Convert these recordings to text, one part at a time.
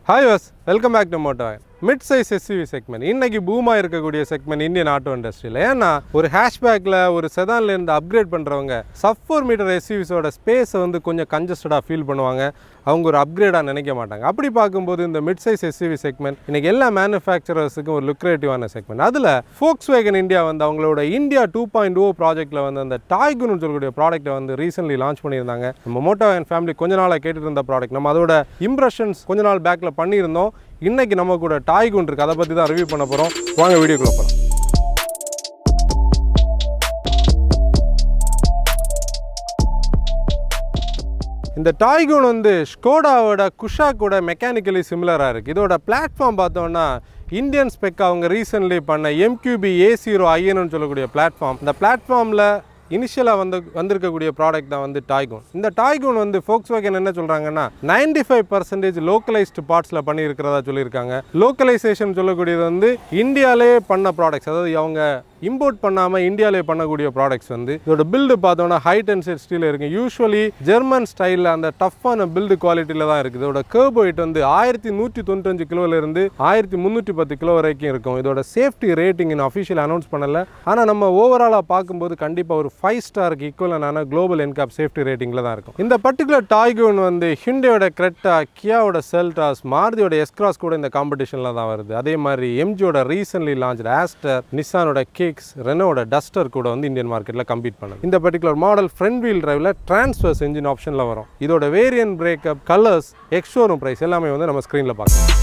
hi வாஸ் welcome back to moto mid size SUV segment இன்னைக்கு பூமாக இருக்கக்கூடிய செக்மெண்ட் இந்தியன் ஆட்டோ இண்டஸ்ட்ரியில் ஏன்னா ஒரு ஹேஷ்பேக்கில் ஒரு செதான்ல இருந்து அப்கிரேட் பண்ணுறவங்க சப் ஃபோர் மீட்டர் எஸ்யூவிஸோட ஸ்பேஸை வந்து கொஞ்சம் கன்ஜஸ்டடாக ஃபீல் பண்ணுவாங்க அவங்க ஒரு அப்கிரேடாக நினைக்க மாட்டாங்க அப்படி பார்க்கும்போது இந்த மிட் சைஸ் எஸ்யூவி செக்மெண்ட் இன்னைக்கு எல்லா மேனுஃபேக்சரர்ஸுக்கும் ஒரு லுக்ரேட்டிவான செக்மெண்ட் அதில் ஃபோக்ஸ் வேகன் இந்தியா வந்து அவங்களோட இந்தியா டூ பாயிண்ட் ஓ ப்ராஜெக்ட்டில் வந்து அந்த டாய்குன்னு சொல்லக்கூடிய ப்ராடக்ட்டை வந்து ரீசென்ட்லி லான்ச் பண்ணியிருந்தாங்க நம்ம மோட்டோ அண்ட் ஃபேமிலி கொஞ்ச நாளாக கேட்டுட்டு இருந்த ப்ராடக்ட் நம்ம அதோட இம்ப்ரெஷன்ஸ் கொஞ்ச நாள் பேக்கில் பண்ணியிருந்தோம் இன்னைக்கு நம்ம கூட டாய்குன் இருக்கு அதை பற்றி தான் ரிவ்யூ பண்ண போகிறோம் வாங்க வீடியோக்குள்ள போகலாம் இந்த டாய்கூன் வந்து ஸ்கோடாவோட குஷா கூட மெக்கானிக்கலி சிமிலராக இருக்குது இதோட பிளாட்ஃபார்ம் பார்த்தோம்னா இந்தியன் ஸ்பெக் அவங்க ரீசென்ட்லி பண்ண எம்கியூபி ஏ ஜீரோ ஐஎன்னு சொல்லக்கூடிய பிளாட்ஃபார்ம் இந்த பிளாட்ஃபார்மில் இனிஷியலாக வந்து வந்திருக்கக்கூடிய ப்ராடக்ட் தான் வந்து டாய்கூன் இந்த டாய்கூன் வந்து ஃபோக்ஸ் வேகன் என்ன சொல்கிறாங்கன்னா நைன்டி ஃபைவ் பர்சன்டேஜ் லோக்கலைஸ்டு பார்ட்ஸில் பண்ணியிருக்கிறதா சொல்லியிருக்காங்க லோக்கலைசேஷன் சொல்லக்கூடியது வந்து இந்தியாவிலே பண்ண ப்ராடக்ட்ஸ் அதாவது அவங்க இம்போர்ட் பண்ணாமல் இந்தியாவிலே பண்ணக்கூடிய ப்ராடக்ட்ஸ் வந்து இதோட பில்டு பார்த்தோன்னா ஹைட் அண்ட் செட் ஸ்டீல் இருக்குது யூஸ்வலி ஜெர்மன் ஸ்டைலில் அந்த டஃப்பான பில்டு குவாலிட்டியில் தான் இருக்குது இதோட கேர்ப் வெயிட் வந்து ஆயிரத்தி நூற்றி தொண்ணூத்தஞ்சு கிலோலேருந்து ஆயிரத்தி முந்நூற்றி பத்து கிலோ வரைக்கும் இருக்கும் இதோட சேஃப்டி ரேட்டிங் இன்னும் அஃபிஷியல் அனௌன்ஸ் பண்ணல ஆனால் நம்ம ஓவராலாக பார்க்கும்போது கண்டிப்பாக ஒரு ஃபைவ் ஸ்டாருக்கு ஈக்குவலான குளோபல் என்காப் சேஃப்டி ரேட்டிங்கில் தான் இருக்கும் இந்த பர்டிகுலர் டாய்கூன் வந்து ஹிண்டோட கிரெட்டா கியாவோட செல்டாஸ் மாருதியோட எஸ்கிராஸ் கூட இந்த காம்படிஷனில் தான் வருது அதே மாதிரி எம்ஜியோட ரீசன்ட்லி லான்ச் ஆஸ்டர் நிசானோட கிக்ஸ் ரெனோட டஸ்டர் கூட வந்து இந்தியன் மார்க்கெட்டில் கம்பீட் பண்ணுது இந்த பர்டிகுலர் மாடல் ஃப்ரண்ட் வீல் டிரைவில் டிரான்ஸ்ஃபர்ஸ் என்ஜின் ஆப்ஷனில் வரும் இதோட variant breakup colours ex showroom price எல்லாமே வந்து நம்ம ஸ்க்ரீனில் பார்க்கலாம்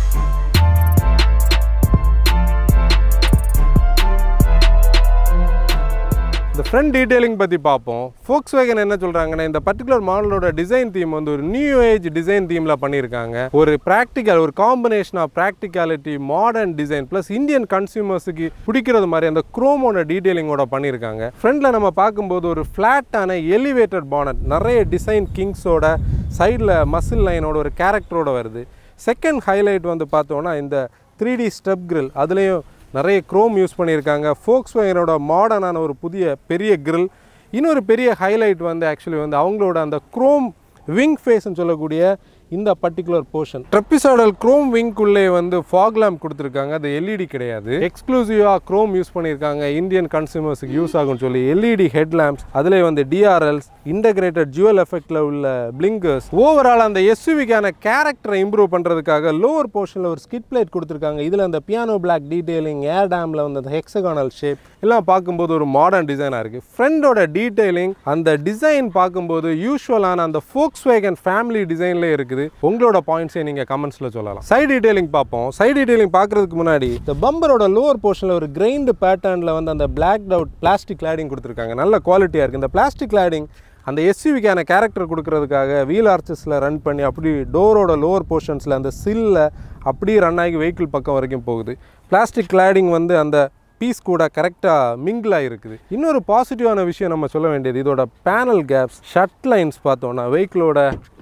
இந்த ஃப்ரண்ட் டீடைலிங் பற்றி பார்ப்போம் ஃபோக்ஸ் வேகன் என்ன சொல்கிறாங்கன்னா இந்த பர்டிகுலர் மாடலோட டிசைன் தீம் வந்து ஒரு நியூ ஏஜ் டிசைன் தீமில் பண்ணியிருக்காங்க ஒரு ப்ராக்டிக்கல் ஒரு combination of practicality modern design plus Indian கன்சியூமர்ஸுக்கு பிடிக்கிறது மாதிரி அந்த குரோமோட டீடைலிங்கோட பண்ணியிருக்காங்க ஃப்ரண்ட்டில் நம்ம பார்க்கும்போது ஒரு ஃப்ளாட்டான எலிவேட்டட் பானட் நிறைய டிசைன் கிங்ஸோட சைடில் மசில் லைனோட ஒரு கேரக்டரோட வருது செகண்ட் ஹைலைட் வந்து பார்த்தோன்னா இந்த த்ரீ டி ஸ்டெப் கிரில் அதுலேயும் நிறைய க்ரோம் யூஸ் பண்ணியிருக்காங்க ஃபோக்ஸ் வேகனோட மாடர்னான ஒரு புதிய பெரிய கிரில் இன்னொரு பெரிய ஹைலைட் வந்து ஆக்சுவலி வந்து அவங்களோட அந்த க்ரோம் விங் ஃபேஸ்ன்னு சொல்லக்கூடிய இந்த பர்டிகுலர் போர்ஷன் ட்ரெப்பிசாடல் க்ரோம் விங்குள்ளே வந்து ஃபாக் லேம்ப் கொடுத்துருக்காங்க அது எல்இடி கிடையாது எக்ஸ்க்ளூசிவாக க்ரோம் யூஸ் பண்ணியிருக்காங்க இந்தியன் கன்சூமர்ஸுக்கு யூஸ் ஆகும்னு சொல்லி எல்இடி ஹெட் லேம்ப்ஸ் அதிலே வந்து டிஆர்எல்ஸ் இன்டகிரேட்டட் ஜுவல் எஃபெக்டில் உள்ள பிளிங்கர்ஸ் ஓவரால் அந்த எஸ்யூவிக்கான கேரக்டரை இம்ப்ரூவ் பண்ணுறதுக்காக லோவர் போர்ஷனில் ஒரு ஸ்கிட் பிளேட் கொடுத்துருக்காங்க இதில் அந்த பியானோ பிளாக் டீடைலிங் ஏர் டேமில் வந்து அந்த ஹெக்ஸகானல் ஷேப் எல்லாம் பார்க்கும்போது ஒரு மாடர்ன் டிசைனாக இருக்குது ஃப்ரெண்டோட டீடைலிங் அந்த டிசைன் பார்க்கும்போது யூஸ்வலான அந்த ஃபோக்ஸ் வேகன் ஃபேமிலி டிசைன்லேயே இருக்குது உங்களோட பாயிண்ட்ஸை நீங்கள் கமெண்ட்ஸில் சொல்லலாம் சைடு டீடைலிங் பார்ப்போம் சைடு டீடைலிங் பார்க்குறதுக்கு முன்னாடி இந்த பம்பரோட லோவர் போர்ஷனில் ஒரு கிரைண்டு பேட்டர்னில் வந்து அந்த பிளாக் அவுட் பிளாஸ்டிக் கிளாடிங் கொடுத்துருக்காங்க நல்ல குவாலிட்டியாக இருக்குது இந்த பிளாஸ்டிக் கிளாடிங் அந்த எஸ்யூவிக்கான கேரக்டர் கொடுக்கறதுக்காக வீல் ஆர்ச்சஸில் ரன் பண்ணி அப்படி டோரோட லோவர் போர்ஷன்ஸில் அந்த சில்லில் அப்படியே ரன் ஆகி வெஹிக்கிள் பக்கம் வரைக்கும் போகுது பிளாஸ்டிக் கிளாடிங் வந்து அந்த பீஸ் கூட கரெக்டாக மிங்கிளாக இருக்குது இன்னொரு பாசிட்டிவான விஷயம் நம்ம சொல்ல வேண்டியது இதோட பேனல் கேப்ஸ் ஷட் லைன்ஸ் பார்த்தோன்னா வெஹிக்கிளோட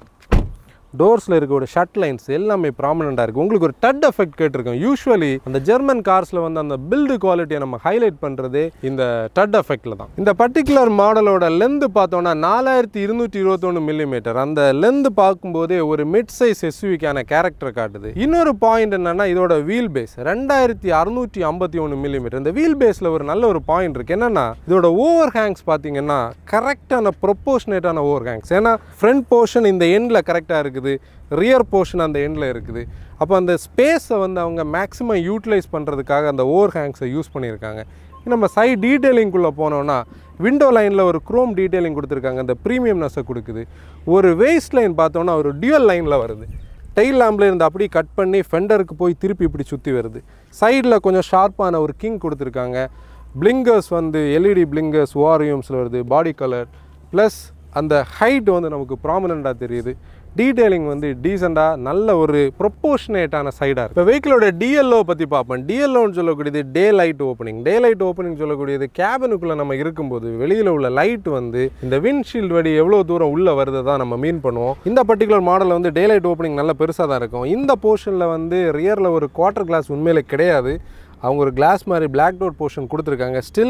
டோர்ஸில் இருக்கக்கூடிய ஷட் லைன்ஸ் எல்லாமே ப்ராமினெண்ட்டாக இருக்குது உங்களுக்கு ஒரு டட் எஃபெக்ட் கேட்டிருக்கோம் யூஸ்வலி அந்த ஜெர்மன் கார்ஸில் வந்து அந்த பில்டு குவாலிட்டியை நம்ம ஹைலைட் பண்ணுறதே இந்த டட் எஃபெக்டில் தான் இந்த பர்டிகுலர் மாடலோட லென்த் பார்த்தோன்னா நாலாயிரத்தி இருநூற்றி இருபத்தொன்று மில்லிமீட்டர் அந்த லென்த் பார்க்கும்போதே ஒரு மிட் சைஸ் எஸ்யூவிக்கான கேரக்டர் காட்டுது இன்னொரு பாயிண்ட் என்னன்னா இதோட வீல் பேஸ் ரெண்டாயிரத்தி அறுநூற்றி ஐம்பத்தி ஒன்று மில்லிமீட்டர் இந்த வீல் பேஸில் ஒரு நல்ல ஒரு பாயிண்ட் இருக்குது என்னன்னா இதோட ஓவர் ஹேங்ஸ் பார்த்தீங்கன்னா கரெக்டான ப்ரொப்போர்ஷனேட்டான ஓவர் ஹேங்ஸ் ஏன்னா ஃப்ரண்ட் போர்ஷன் இந்த எண்டில் கரெக்டாக இருக்குது இருக்குது ரியர் போர்ஷன் அந்த எண்டில் இருக்குது அப்போ அந்த ஸ்பேஸை வந்து அவங்க மேக்ஸிமம் யூட்டிலைஸ் பண்ணுறதுக்காக அந்த ஓவர் ஹேங்ஸை யூஸ் பண்ணியிருக்காங்க நம்ம சைட் டீட்டெயிலிங்குள்ளே போனோன்னா விண்டோ லைனில் ஒரு க்ரோம் டீட்டெயிலிங் கொடுத்துருக்காங்க அந்த ப்ரீமியம்னஸை கொடுக்குது ஒரு வேஸ்ட் லைன் பார்த்தோன்னா ஒரு டியூவல் லைனில் வருது டெயில் லேம்பில் இருந்து அப்படியே கட் பண்ணி ஃபெண்டருக்கு போய் திருப்பி இப்படி சுற்றி வருது சைடில் கொஞ்சம் ஷார்ப்பான ஒரு கிங் கொடுத்துருக்காங்க பிளிங்கர்ஸ் வந்து எல்இடி பிளிங்கர்ஸ் வாரியூம்ஸில் வருது பாடி கலர் ப்ளஸ் அந்த ஹைட் வந்து நமக்கு ப்ராமினெண்ட்டாக தெரியுது டீடைலிங் வந்து டீசெண்டாக நல்ல ஒரு ப்ரொப்போர்ஷனேட்டான சைடாக இருக்குது இப்போ வெஹிக்கிளோட டிஎல்ஓ பற்றி பார்ப்போம் டிஎல்ஓன்னு சொல்லக்கூடியது daylight opening daylight opening சொல்லக்கூடியது கேபினுக்குள்ளே நம்ம இருக்கும்போது வெளியில் உள்ள லைட் வந்து இந்த விண்ட்ஷீல்டு வடி எவ்வளோ தூரம் உள்ளே வருது தான் நம்ம மீன் பண்ணுவோம் இந்த பர்டிகுலர் மாடலில் வந்து டே லைட் ஓப்பனிங் நல்ல பெருசாக தான் இருக்கும் இந்த போர்ஷனில் வந்து ரியரில் ஒரு குவார்ட்டர் கிளாஸ் உண்மையில கிடையாது அவங்க ஒரு கிளாஸ் மாதிரி பிளாக் டோர் போர்ஷன் கொடுத்துருக்காங்க ஸ்டில்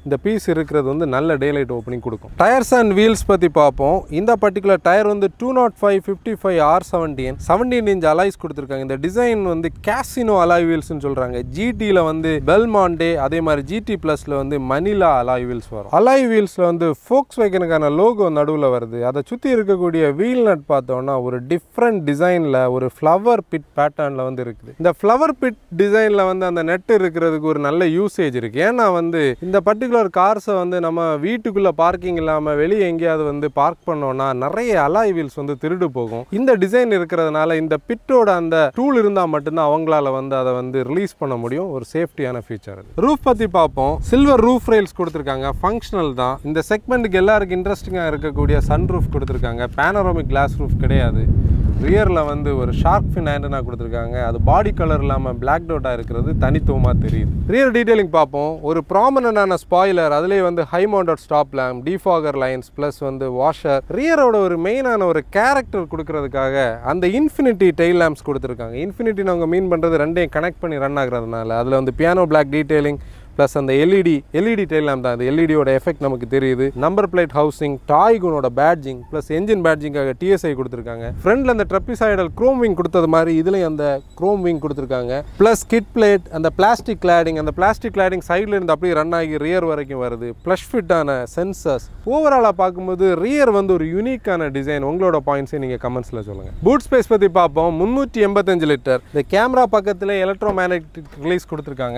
இந்த பீஸ் இருக்கிறது வந்து நல்ல டேலைட் ஓப்பனிங் கொடுக்கும் டயர்ஸ் அண்ட் வீல்ஸ் பற்றி பார்ப்போம் இந்த பர்டிகுலர் டயர் வந்து two not five fifty five R seventeen seventeen inch alloys கொடுத்துருக்காங்க இந்த டிசைன் வந்து கேசினோ அலாய் வீல்ஸ்னு சொல்கிறாங்க ஜிடியில் வந்து பெல்மாண்டே அதே மாதிரி ஜிடி ப்ளஸில் வந்து மணிலா அலாய் வீல்ஸ் வரும் அலாய் வீல்ஸில் வந்து ஃபோக்ஸ் வைக்கனுக்கான லோகோ நடுவில் வருது அதை சுற்றி இருக்கக்கூடிய வீல் நட் பார்த்தோம்னா ஒரு டிஃப்ரெண்ட் டிசைனில் ஒரு ஃப்ளவர் பிட் பேட்டர்னில் வந்து இருக்குது இந்த ஃப்ளவர் பிட் டிசைனில் வந்து அந்த நெட் இருக்கிறதுக்கு ஒரு நல்ல யூசேஜ் இருக்குது ஏன்னா வந்து இந்த பர்டிகுலர் கார்ஸை வந்து நம்ம வீட்டுக்குள்ளே பார்க்கிங் இல்லாமல் வெளியே எங்கேயாவது வந்து பார்க் பண்ணோம்னா நிறைய அலாய் வீல்ஸ் வந்து திருடு போகும் இந்த டிசைன் இருக்கிறதுனால இந்த பிட்டோட அந்த டூல் இருந்தால் மட்டும்தான் அவங்களால வந்து அதை வந்து ரிலீஸ் பண்ண முடியும் ஒரு சேஃப்டியான ஃபீச்சர் ரூஃப் பற்றி பார்ப்போம் சில்வர் ரூஃப் ரெயில்ஸ் கொடுத்துருக்காங்க ஃபங்க்ஷனல் தான் இந்த செக்மெண்ட்டுக்கு எல்லாருக்கும் இன்ட்ரெஸ்டிங்காக இருக்கக்கூடிய சன் ரூஃப் கொடுத்துருக்காங்க பேனரோமிக் கிளாஸ் ரூஃப் கிடையாது ரியரில் வந்து ஒரு ஷார்க் ஃபின் ஆண்டனா கொடுத்துருக்காங்க அது பாடி கலர் இல்லாமல் பிளாக் டோட்டாக இருக்கிறது தனித்துவமாக தெரியுது ரியர் டீட்டெயிலிங் பார்ப்போம் ஒரு ப்ராமினண்டான ஸ்பாய்லர் அதுலேயே வந்து high mounted stop lamp defogger lines plus வந்து வாஷர் ரியரோட ஒரு மெயினான ஒரு கேரக்டர் கொடுக்கறதுக்காக அந்த இன்ஃபினிட்டி டெய்ல் லேம்ப்ஸ் கொடுத்துருக்காங்க இன்ஃபினிட்டின்னு அவங்க மீன் பண்ணுறது ரெண்டையும் கனெக்ட் பண்ணி ரன் ஆகுறதுனால அதில் வந்து பியானோ பிளாக் டீட்டெயிலிங் ப்ளஸ் அந்த எல்இடி எல்இடி டெய்ல் லேம்ப் தான் அந்த எல்இடியோட எஃபெக்ட் நமக்கு தெரியுது நம்பர் பிளேட் ஹவுசிங் டாய்குனோட பேட்ஜிங் ப்ளஸ் என்ஜின் பேட்ஜிங்காக டிஎஸ்ஐ கொடுத்துருக்காங்க ஃப்ரண்ட்ல அந்த ட்ரப்பிசைடல் க்ரோம் விங் கொடுத்தது மாதிரி இதுலேயும் அந்த க்ரோம் விங் கொடுத்துருக்காங்க ப்ளஸ் கிட் பிளேட் அந்த பிளாஸ்டிக் கிளாடிங் அந்த பிளாஸ்டிக் கிளாடிங் சைடில் இருந்து அப்படியே ரன் ஆகி ரியர் வரைக்கும் வருது ப்ளஷ் ஃபிட்டான சென்சர்ஸ் ஓவராலாக பார்க்கும்போது ரியர் வந்து ஒரு யூனிக்கான டிசைன் உங்களோட பாயிண்ட்ஸை நீங்கள் கமெண்ட்ஸில் சொல்லுங்கள் பூட் ஸ்பேஸ் பற்றி பார்ப்போம் முந்நூற்றி எண்பத்தஞ்சு லிட்டர் இந்த கேமரா பக்கத்தில் எலக்ட்ரோ மேக்னெட்டிக் ரிலீஸ் கொடுத்துருக்காங்க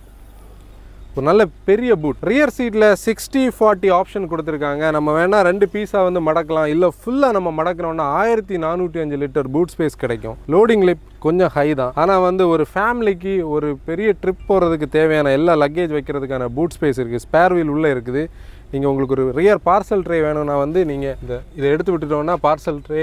ஒரு நல்ல பெரிய பூட் ரியர் சீட்டில் சிக்ஸ்டி ஃபார்ட்டி ஆப்ஷன் கொடுத்துருக்காங்க நம்ம வேணால் ரெண்டு பீஸாக வந்து மடக்கலாம் இல்லை ஃபுல்லாக நம்ம மடக்கிறோம்னா ஆயிரத்தி நானூற்றி அஞ்சு லிட்டர் பூட் ஸ்பேஸ் கிடைக்கும் லோடிங் லிப் கொஞ்சம் ஹை தான் ஆனால் வந்து ஒரு ஃபேமிலிக்கு ஒரு பெரிய ட்ரிப் போகிறதுக்கு தேவையான எல்லா லக்கேஜ் வைக்கிறதுக்கான பூட் ஸ்பேஸ் இருக்குது ஸ்பேர் வீல் உள்ளே இருக்குது நீங்கள் உங்களுக்கு ஒரு ரியர் பார்சல் ட்ரே வேணும்னா வந்து நீங்கள் இந்த இதை எடுத்து விட்டுட்டோம்னா parcel tray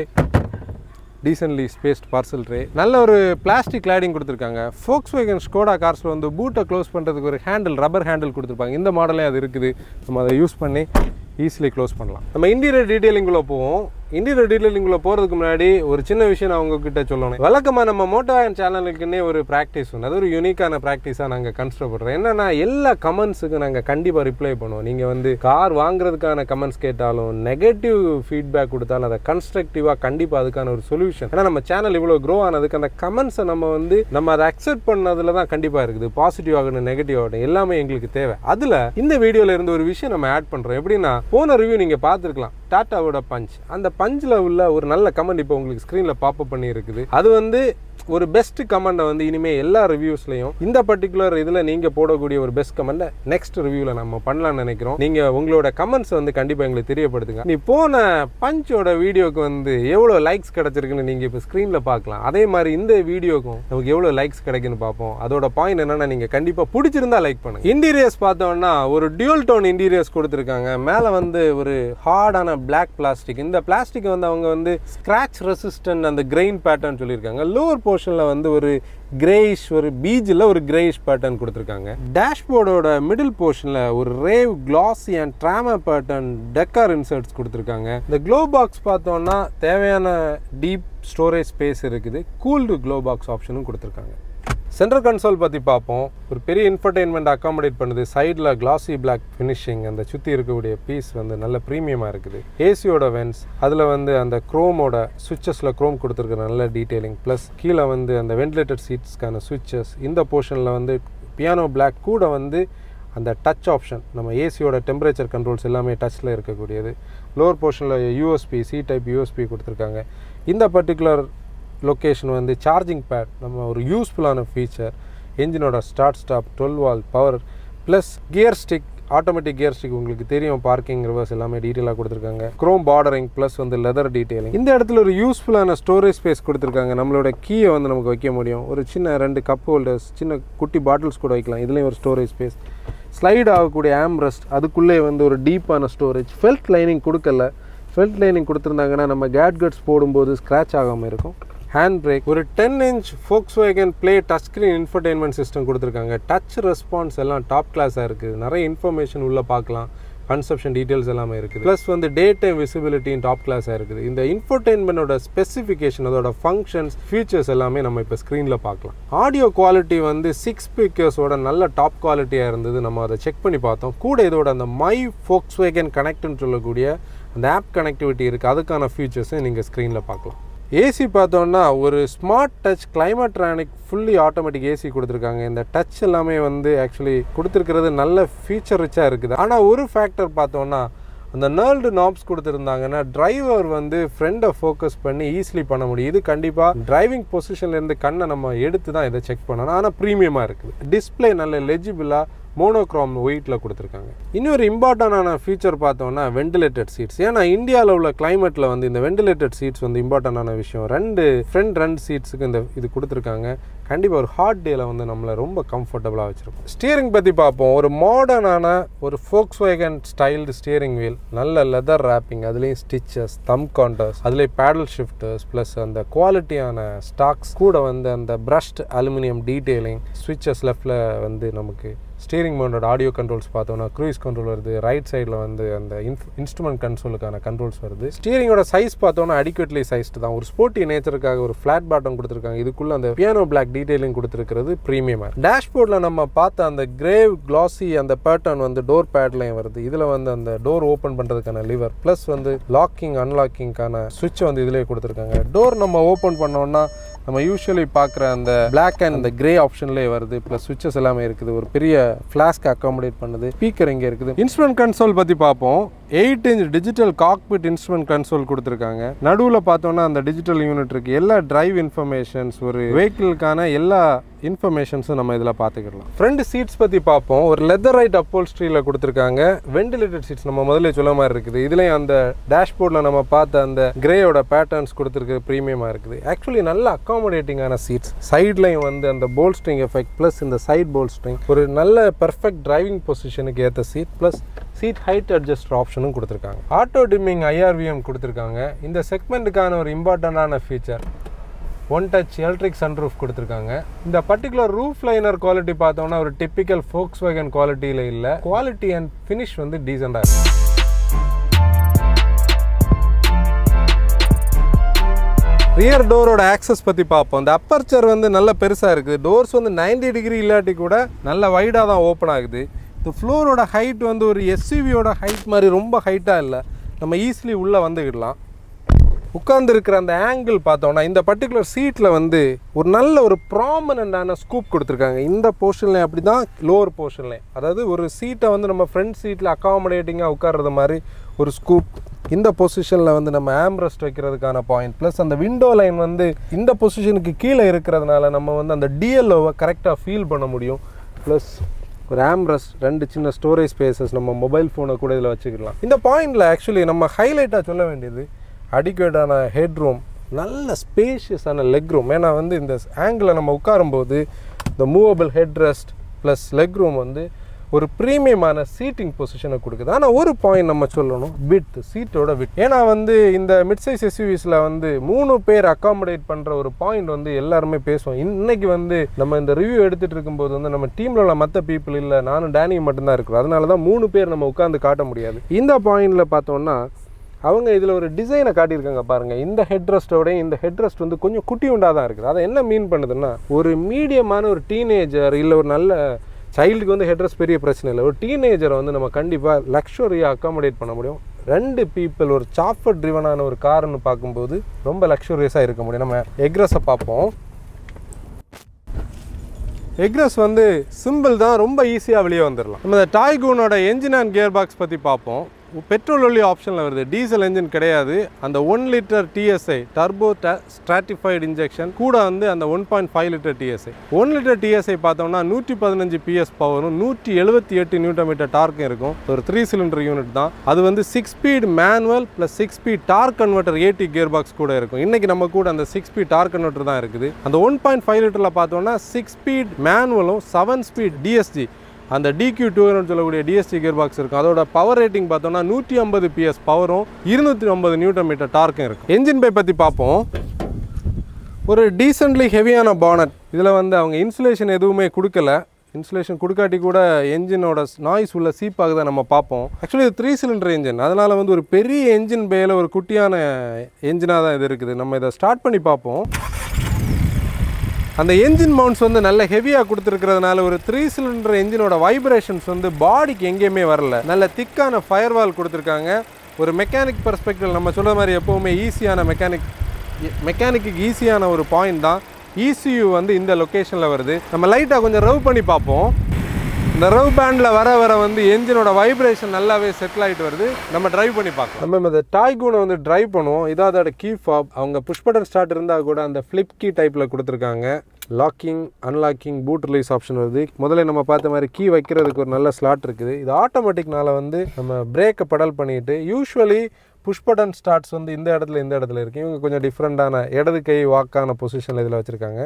decently spaced parcel tray நல்ல ஒரு பிளாஸ்டிக் லேடிங் கொடுத்துருக்காங்க ஃபோக்ஸ் வேகன் ஸ்கோடா கார்ஸில் வந்து பூட்டை க்ளோஸ் பண்ணுறதுக்கு ஒரு ஹேண்டில் ரப்பர் ஹேண்டில் கொடுத்துருப்பாங்க இந்த மாடலே அது இருக்குது நம்ம அதை யூஸ் பண்ணி ஈஸிலி க்ளோஸ் பண்ணலாம் நம்ம இன்டீரியர் டீட்டெயிலிங்குள்ளே போவோம் இன்டீரியர் டீட்டெயிலிங்குள்ளே போகிறதுக்கு முன்னாடி ஒரு சின்ன விஷயம் நான் உங்ககிட்ட சொல்லணும் வழக்கமாக நம்ம மோட்டோயன் சேனலுக்குன்னே ஒரு ப்ராக்டிஸ் உண்டு அது ஒரு யூனிக்கான ப்ராக்டிஸாக நாங்கள் கன்சிடர் பண்ணுறோம் என்னன்னா எல்லா கமெண்ட்ஸுக்கும் நாங்கள் கண்டிப்பாக ரிப்ளை பண்ணுவோம் நீங்கள் வந்து கார் வாங்குறதுக்கான கமெண்ட்ஸ் கேட்டாலும் நெகட்டிவ் ஃபீட்பேக் கொடுத்தாலும் அதை கன்ஸ்ட்ரக்டிவாக கண்டிப்பாக அதுக்கான ஒரு சொல்யூஷன் ஏன்னா நம்ம சேனல் இவ்வளோ க்ரோ ஆனதுக்கு அந்த கமெண்ட்ஸை நம்ம வந்து நம்ம அதை அக்செப்ட் பண்ணதில் தான் கண்டிப்பாக இருக்குது பாசிட்டிவ் ஆகணும் நெகட்டிவ் ஆகணும் எல்லாமே எங்களுக்கு தேவை அதில் இந்த வீடியோவில் இருந்து ஒரு விஷயம் நம்ம ஆட் பண்ணுறோம் எப்படின்னா போன ரிவ்யூ நீங்கள் பார்த்துருக்கலாம் டாட்டாவோட பஞ்ச் அந்த பஞ்சில் உள்ள ஒரு நல்ல கமெண்ட் இப்போ உங்களுக்கு ஸ்க்ரீனில் பாப்பப் பண்ணி இருக்குது அது வந்து ஒரு பெஸ்ட் கமெண்டை வந்து இனிமேல் எல்லா ரிவ்யூஸ்லையும் இந்த பர்டிகுலர் இதில் நீங்கள் போடக்கூடிய ஒரு பெஸ்ட் கமெண்ட்டை நெக்ஸ்ட் ரிவ்யூவில் நம்ம பண்ணலாம்னு நினைக்கிறோம் நீங்கள் உங்களோட கமெண்ட்ஸ் வந்து கண்டிப்பாக எங்களுக்கு தெரியப்படுத்துங்க நீ போன பஞ்சோட வீடியோக்கு வந்து எவ்வளோ லைக்ஸ் கிடச்சிருக்குன்னு நீங்கள் இப்போ ஸ்க்ரீனில் பார்க்கலாம் அதே மாதிரி இந்த வீடியோக்கும் நமக்கு எவ்வளோ லைக்ஸ் கிடைக்குன்னு பார்ப்போம் அதோட பாயிண்ட் என்னன்னா நீங்கள் கண்டிப்பாக பிடிச்சிருந்தா லைக் பண்ணுங்க இன்டீரியர்ஸ் பார்த்தோம்னா ஒரு டியூல் டோன் இன்டீரியர்ஸ் கொடுத்துருக்காங்க மேலே வந்து ஒரு ஹார்டான பிளாக் பிளாஸ்டிக் இந்த பிளாஸ்டிக் வந்து அவங்க வந்து ஸ்க்ராச் ரெசிஸ்டன்ட் அந்த கிரெயின் பேட்டர்ன் சொல்லியிருக்காங்க லோவர் போர்ஷனில் வந்து ஒரு கிரேயிஷ் ஒரு பீஜில் ஒரு கிரேயிஷ் பேட்டர்ன் கொடுத்துருக்காங்க டேஷ்போர்டோட மிடில் போர்ஷனில் ஒரு ரேவ் classy and drama pattern decor inserts கொடுத்துருக்காங்க இந்த க்ளோ பாக்ஸ் பார்த்தோம்னா தேவையான டீப் ஸ்டோரேஜ் ஸ்பேஸ் இருக்குது கூல்டு க்ளோ பாக்ஸ் ஆப்ஷனும் கொடுத்துருக்காங்க சென்ட்ரல் கன்சோல் பற்றி பார்ப்போம் ஒரு பெரிய இன்ஃபர்டெயின்மெண்ட் அக்காமடேட் பண்ணுது சைடில் கிளாசி பிளாக் ஃபினிஷிங் அந்த சுற்றி இருக்கக்கூடிய பீஸ் வந்து நல்ல ப்ரீமியமாக இருக்குது ஏசியோட வென்ஸ் அதில் வந்து அந்த க்ரோமோட சுவிச்சஸில் க்ரோம் கொடுத்துருக்க நல்ல டீட்டெயிலிங் ப்ளஸ் கீழே வந்து அந்த வென்டிலேட்டட் சீட்ஸ்க்கான சுவிச்சஸ் இந்த போர்ஷனில் வந்து பியானோ பிளாக் கூட வந்து அந்த டச் ஆப்ஷன் நம்ம ஏசியோட டெம்பரேச்சர் கண்ட்ரோல்ஸ் எல்லாமே டச்சில் இருக்கக்கூடியது லோவர் போர்ஷனில் யூஎஸ்பி சி டைப் யூஎஸ்பி கொடுத்துருக்காங்க இந்த பர்டிகுலர் லொக்கேஷன் வந்து சார்ஜிங் பேட் நம்ம ஒரு யூஸ்ஃபுல்லான ஃபீச்சர் என்ஜினோட start stop twelve volt power plus gear stick automatic gear stick உங்களுக்கு தெரியும் பார்க்கிங் ரிவர்ஸ் எல்லாமே டீட்டெயிலாக கொடுத்துருக்காங்க க்ரோம் பார்டரிங் ப்ளஸ் வந்து லெதர் டீட்டெயிலிங் இந்த இடத்துல ஒரு யூஸ்ஃபுல்லான ஸ்டோரேஜ் ஸ்பேஸ் கொடுத்துருக்காங்க நம்மளோட கீயை வந்து நமக்கு வைக்க முடியும் ஒரு சின்ன ரெண்டு கப் ஹோல்டர்ஸ் சின்ன குட்டி பாட்டில்ஸ் கூட வைக்கலாம் இதுலேயும் ஒரு ஸ்டோரேஜ் ஸ்பேஸ் ஸ்லைட் ஆகக்கூடிய ஆம்ரெஸ்ட் அதுக்குள்ளே வந்து ஒரு டீப்பான ஸ்டோரேஜ் ஃபெல்ட் லைனிங் கொடுக்கல ஃபெல்ட் லைனிங் கொடுத்துருந்தாங்கன்னா நம்ம கேட்கட்ஸ் போடும்போது ஸ்க்ராச் ஆகாமல் இருக்கும் ஹேண்ட் பிரேக் ஒரு ten inch Volkswagen play touch screen infotainment system கொடுத்துருக்காங்க டச் ரெஸ்பான்ஸ் எல்லாம் டாப் கிளாஸாக இருக்குது நிறைய இன்ஃபர்மேஷன் உள்ளே பார்க்கலாம் கன்செப்ஷன் டீட்டெயில்ஸ் எல்லாமே இருக்குது ப்ளஸ் வந்து டே டைம் விசிபிலிட்டியும் டாப் கிளாஸாக இருக்குது இந்த இன்ஃபோர்டெயின்மெண்டோட ஸ்பெசிஃபிகேஷன் அதோட ஃபங்க்ஷன்ஸ் ஃபீச்சர்ஸ் எல்லாமே நம்ம இப்போ ஸ்க்ரீனில் பார்க்கலாம் ஆடியோ குவாலிட்டி வந்து சிக்ஸ் ஸ்பீக்கர்ஸோட நல்ல டாப் குவாலிட்டியாக இருந்தது நம்ம அதை செக் பண்ணி பார்த்தோம் கூட இதோட அந்த மை ஃபோக்ஸ் வேகன் கனெக்ட்னு சொல்லக்கூடிய அந்த ஆப் கனெக்டிவிட்டி இருக்குது அதுக்கான ஃபீச்சர்ஸும் நீங்கள் ஸ்க்ரீனில் பார்க்கலாம் ஏசி பார்த்தோன்னா ஒரு smart touch Climatronic fully automatic AC கொடுத்துருக்காங்க இந்த டச் எல்லாமே வந்து ஆக்சுவலி கொடுத்துருக்கிறது நல்ல ஃபீச்சர் ரிச்சாக இருக்குது ஆனால் ஒரு ஃபேக்டர் பார்த்தோன்னா அந்த நேர்ல்டு நாப்ஸ் கொடுத்துருந்தாங்கன்னா டிரைவர் வந்து ஃப்ரெண்டை ஃபோக்கஸ் பண்ணி ஈஸிலி பண்ண முடியும் இது கண்டிப்பாக டிரைவிங் பொசிஷன்லேருந்து கண்ணை நம்ம எடுத்து தான் இதை செக் பண்ணணும் ஆனால் ப்ரீமியமாக இருக்குது டிஸ்பிளே நல்ல லெஜிபிளாக மோனோக்ரோம் ஒயிட்டில் கொடுத்துருக்காங்க இன்னொரு இம்பார்ட்டண்டான ஃபீச்சர் பார்த்தோம்னா வெண்டிலேட்டட் சீட்ஸ் ஏன்னா இந்தியாவில் உள்ள கிளைமேட்டில் வந்து இந்த வெண்டிலேட்டட் சீட்ஸ் வந்து இம்பார்ட்டண்டான விஷயம் ரெண்டு ஃப்ரண்ட் ரெண்டு சீட்ஸுக்கு இந்த இது கொடுத்துருக்காங்க கண்டிப்பாக ஒரு ஹாட் டேல வந்து நம்மளை ரொம்ப கம்ஃபர்டபுளாக வச்சுருக்கும் ஸ்டியரிங் பற்றி பார்ப்போம் ஒரு மாடர்னான ஒரு Volkswagen styled steering wheel நல்ல லெதர் ரேப்பிங் அதுலேயும் ஸ்டிச்சஸ் தம் காண்டர்ஸ் அதுலேயும் பேடல் ஷிஃப்டர்ஸ் ப்ளஸ் அந்த குவாலிட்டியான ஸ்டாக்ஸ் கூட வந்து அந்த பிரஷ்ட் அலுமினியம் டீட்டெயிலிங் ஸ்விட்சஸ் லெஃப்டில் வந்து நமக்கு ஸ்டீரிங் மவுண்டட் ஆடியோ கண்ட்ரோல்ஸ் பார்த்தோம்னா க்ரூஸ் கண்ட்ரோல் வருது ரைட் சைடில் வந்து அந்த இன்ஸ்ட்ருமெண்ட் கன்சோலுக்கான கண்ட்ரோல்ஸ் வருது ஸ்டீரிங்கோட சைஸ் பார்த்தோம்னா அடிக்வேட்லி சைஸ்டு தான் ஒரு ஸ்போர்ட்டி நேச்சருக்காக ஒரு ஃப்ளாட் பாட்டம் கொடுத்துருக்காங்க இதுக்குள்ள அந்த பியானோ பிளாக் டீடைலிங் கொடுத்துருக்கிறது ப்ரீமியமாக டேஷ்போர்டில் நம்ம பார்த்த அந்த கிரேவ் கிளாசி அந்த பேட்டர்ன் வந்து டோர் பேட்லையும் வருது இதில் வந்து அந்த டோர் ஓப்பன் பண்ணுறதுக்கான லிவர் ப்ளஸ் வந்து லாக்கிங் அன்லாக்கிங்கான சுவிட்ச் வந்து இதிலே கொடுத்துருக்காங்க டோர் நம்ம ஓப்பன் பண்ணோம்னா நம்ம யூஸ்வலி பார்க்குற அந்த பிளாக் அண்ட் அந்த கிரே ஆப்ஷன்லேயே வருது ப்ளஸ் சுவிச்சஸ் எல்லாமே இருக்குது ஒரு பெரிய ஃப்ளாஸ்க் அக்காமடேட் பண்ணுது ஸ்பீக்கர் இங்கே இருக்குது இன்ஸ்ட்ருமெண்ட் கன்சோல் பற்றி பார்ப்போம் eight inch digital cockpit instrument console கொடுத்துருக்காங்க நடுவில் பார்த்தோன்னா அந்த டிஜிட்டல் யூனிட் இருக்குது எல்லா டிரைவ் இன்ஃபர்மேஷன்ஸ் ஒரு வெஹிக்கிளுக்கான எல்லா இன்ஃபர்மேஷன்ஸும் நம்ம இதில் பார்த்துக்கிடலாம் ஃப்ரண்ட் சீட்ஸ் பற்றி பார்ப்போம் ஒரு லெதர் ரைட் அப்போல்ஸ்ட்ரியில் கொடுத்துருக்காங்க வெண்டிலேட்டட் சீட்ஸ் நம்ம முதல்ல சொல்ல மாதிரி இருக்குது இதுலேயும் அந்த டேஷ்போர்டில் நம்ம பார்த்த அந்த கிரேயோட பேட்டர்ன்ஸ் கொடுத்துருக்கு ப்ரீமியமாக இருக்குது ஆக்சுவலி நல்ல அக்காமடேட்டிங்கான சீட்ஸ் சைட்லையும் வந்து அந்த போல்ஸ்ட்ரிங் எஃபெக்ட் ப்ளஸ் இந்த சைட் போல்ஸ்ட்ரிங் ஒரு நல்ல பெர்ஃபெக்ட் டிரைவிங் பொசிஷனுக்கு ஏற்ற seat plus seat height adjuster ஆப்ஷனும் கொடுத்துருக்காங்க ஆட்டோ டிம்மிங் ஐஆர்விஎம் கொடுத்துருக்காங்க இந்த செக்மெண்ட்டுக்கான ஒரு இம்பார்ட்டண்டான feature one touch electric sunroof கொடுத்துருக்காங்க இந்த பர்டிகுலர் ரூஃப் லைனர் குவாலிட்டி பார்த்தோம்னா ஒரு டிப்பிக்கல் ஃபோக்ஸ் வேகன் குவாலிட்டியில் இல்லை குவாலிட்டி அண்ட் ஃபினிஷ் வந்து டீசெண்டாக இருக்கு ரியர் டோரோட ஆக்சஸ் பற்றி பார்ப்போம் இந்த அப்பர்ச்சர் வந்து நல்ல பெருசாக இருக்குது டோர்ஸ் வந்து 90 டிகிரி இல்லாட்டி கூட நல்ல வைடாக தான் ஓப்பன் ஆகுது இந்த ஃப்ளோரோட ஹைட் வந்து ஒரு எஸ்யூவியோட ஹைட் மாதிரி ரொம்ப ஹைட்டாக இல்லை நம்ம ஈஸிலி உள்ளே வந்துக்கிடலாம் உட்கார்ந்துருக்கிற அந்த ஆங்கிள் பார்த்தோம்னா இந்த பர்டிகுலர் சீட்டில் வந்து ஒரு நல்ல ஒரு ப்ராமனண்டான ஸ்கூப் கொடுத்துருக்காங்க இந்த போர்ஷன்லேயும் அப்படி தான் லோவர் போர்ஷன்லேயும் அதாவது ஒரு சீட்டை வந்து நம்ம ஃப்ரண்ட் சீட்டில் அக்காமடேட்டிங்காக உட்கார்றது மாதிரி ஒரு ஸ்கூப் இந்த பொசிஷனில் வந்து நம்ம ஆம்ரெஸ்ட் வைக்கிறதுக்கான பாயிண்ட் ப்ளஸ் அந்த விண்டோ லைன் வந்து இந்த பொசிஷனுக்கு கீழே இருக்கிறதுனால நம்ம வந்து அந்த டிஎல்ஓவை கரெக்டாக ஃபீல் பண்ண முடியும் ப்ளஸ் ஒரு ஆம்ரஸ் ரெண்டு சின்ன ஸ்டோரேஜ் ஸ்பேசஸ் நம்ம மொபைல் ஃபோனை கூட இதில் வச்சுக்கலாம் இந்த பாயிண்டில் ஆக்சுவலி நம்ம ஹைலைட்டாக சொல்ல வேண்டியது அடிக்குவேட்டான ஹெட் ரூம் நல்ல ஸ்பேஷியஸான லெக் ரூம் ஏன்னா வந்து இந்த ஆங்கிளில் நம்ம உட்காரும்போது இந்த movable head rest plus leg room வந்து ஒரு ப்ரீமியமான சீட்டிங் பொசிஷனை கொடுக்குது ஆனால் ஒரு பாயிண்ட் நம்ம சொல்லணும் விட் சீட்டோட விட் ஏன்னா வந்து இந்த மிட் சைஸ் எஸ்யூவிஸில் வந்து மூணு பேர் அக்காமடேட் பண்ணுற ஒரு பாயிண்ட் வந்து எல்லாருமே பேசுவோம் இன்னைக்கு வந்து நம்ம இந்த ரிவ்யூ எடுத்துகிட்டு இருக்கும்போது வந்து நம்ம டீமில் உள்ள மற்ற பீப்புள் இல்லை நானும் டேனி மட்டும்தான் இருக்கிறோம் அதனால தான் மூணு பேர் நம்ம உட்காந்து காட்ட முடியாது இந்த பாயிண்டில் பார்த்தோம்னா அவங்க இதில் ஒரு டிசைனை காட்டியிருக்காங்க பாருங்கள் இந்த ஹெட் ரெஸ்ட்டோடய இந்த ஹெட் ரெஸ்ட் வந்து கொஞ்சம் குட்டி உண்டாக தான் இருக்குது அதை என்ன மீன் பண்ணுதுன்னா ஒரு மீடியமான ஒரு டீனேஜர் இல்லை ஒரு நல்ல சைல்டுக்கு வந்து ஹெட் ரெஸ்ட் பெரிய பிரச்சனை இல்லை ஒரு டீனேஜரை வந்து நம்ம கண்டிப்பாக லக்ஸுரியாக அக்காமடேட் பண்ண முடியும் ரெண்டு பீப்புள் ஒரு சாஃப்ட்வேர் ட்ரிவனான ஒரு கார்னு பார்க்கும்போது ரொம்ப லக்ஸுரியஸாக இருக்க முடியும் நம்ம எக்ரஸை பார்ப்போம் எக்ரஸ் வந்து சிம்பிள் தான் ரொம்ப ஈஸியாக வெளியே வந்துடலாம் நம்ம இந்த டாய்கூனோட என்ஜின் அண்ட் கியர் பாக்ஸ் பற்றி பார்ப்போம் பெட்ரோல் ஒல்லி ஆப்ஷனில் வருது டீசல் என்ஜின் கிடையாது அந்த one litre TSI turbo stratified injection கூட வந்து அந்த one point five litre TSI one litre TSI பார்த்தோம்னா நூற்றி பதினஞ்சு பிஎஸ் பவரும் நூற்றி எழுபத்தி எட்டு நியூட்டர் மீட்டர் டார்க்கும் இருக்கும் ஒரு த்ரீ சிலிண்டர் யூனிட் தான் அது வந்து six speed manual plus six speed torque converter AT gear box கூட இருக்கும் இன்னைக்கு நம்ம கூட அந்த சிக்ஸ் ஸ்பீட் டார்க் கன்வெர்ட்டர் தான் இருக்குது அந்த ஒன் பாயிண்ட் ஃபைவ் லிட்டரில் பார்த்தோம்னா சிக்ஸ் ஸ்பீட் மேனுவலும் செவன் ஸ்பீட் டிஎஸ்ஜி அந்த டிக்யூ டூ சொல்லக்கூடிய டிஎஸ்டி கியர் பாக்ஸ் இருக்கும் அதோட பவர் ரேட்டிங் பார்த்தோம்னா நூற்றி ஐம்பது பிஎஸ் பவரும் இருநூற்றி ஐம்பது நியூட்டன் மீட்டர் டார்க்கும் இருக்கும் என்ஜின் பை பற்றி பார்ப்போம் ஒரு டீசென்ட்லி ஹெவியான பானட் இதில் வந்து அவங்க இன்சுலேஷன் எதுவுமே கொடுக்கல இன்சுலேஷன் கொடுக்காட்டி கூட என்ஜினோட நாய்ஸ் உள்ள சீப்பாக தான் நம்ம பார்ப்போம் ஆக்சுவலி இது த்ரீ சிலிண்டர் என்ஜின் அதனால் வந்து ஒரு பெரிய என்ஜின் பேல ஒரு குட்டியான என்ஜினாக தான் இது இருக்குது நம்ம இதை ஸ்டார்ட் பண்ணி பார்ப்போம் அந்த என்ஜின் மவுண்ட்ஸ் வந்து நல்ல ஹெவியாக கொடுத்துருக்கிறதுனால ஒரு த்ரீ சிலிண்டர் என்ஜினோட வைப்ரேஷன்ஸ் வந்து பாடிக்கு எங்கேயுமே வரல நல்ல திக்கான ஃபயர் வால் கொடுத்துருக்காங்க ஒரு மெக்கானிக் பர்ஸ்பெக்டிவ் நம்ம சொல்கிற மாதிரி எப்போவுமே ஈஸியான மெக்கானிக் மெக்கானிக்கு ஈஸியான ஒரு பாயிண்ட் தான் ECU வந்து இந்த லொக்கேஷனில் வருது நம்ம லைட்டாக கொஞ்சம் ரவ் பண்ணி பார்ப்போம் இந்த ரவ் பேண்டில் வர வர வந்து என்ஜினோட வைப்ரேஷன் நல்லாவே செட்டில் ஆகிட்டு வருது நம்ம டிரைவ் பண்ணி பார்க்கலாம் நம்ம இந்த டாய்கூனை வந்து டிரைவ் பண்ணுவோம் இதான் அதோட கீ ஃபாப் அவங்க புஷ் பட்டன் ஸ்டார்ட் இருந்தால் கூட அந்த ஃப்ளிப் கீ டைப்பில் கொடுத்துருக்காங்க locking unlocking boot release option வருது முதல்ல நம்ம பார்த்த மாதிரி கீ வைக்கிறதுக்கு ஒரு நல்ல ஸ்லாட் இருக்குது இது ஆட்டோமேட்டிக்னால வந்து நம்ம பிரேக்கை பெடல் பண்ணிட்டு யூஸ்வலி புஷ் பட்டன் ஸ்டார்ட்ஸ் வந்து இந்த இடத்துல இந்த இடத்துல இருக்கு இவங்க கொஞ்சம் டிஃப்ரெண்ட்டான இடது கை வாக்கான பொசிஷனில் இதில் வச்சுருக்காங்க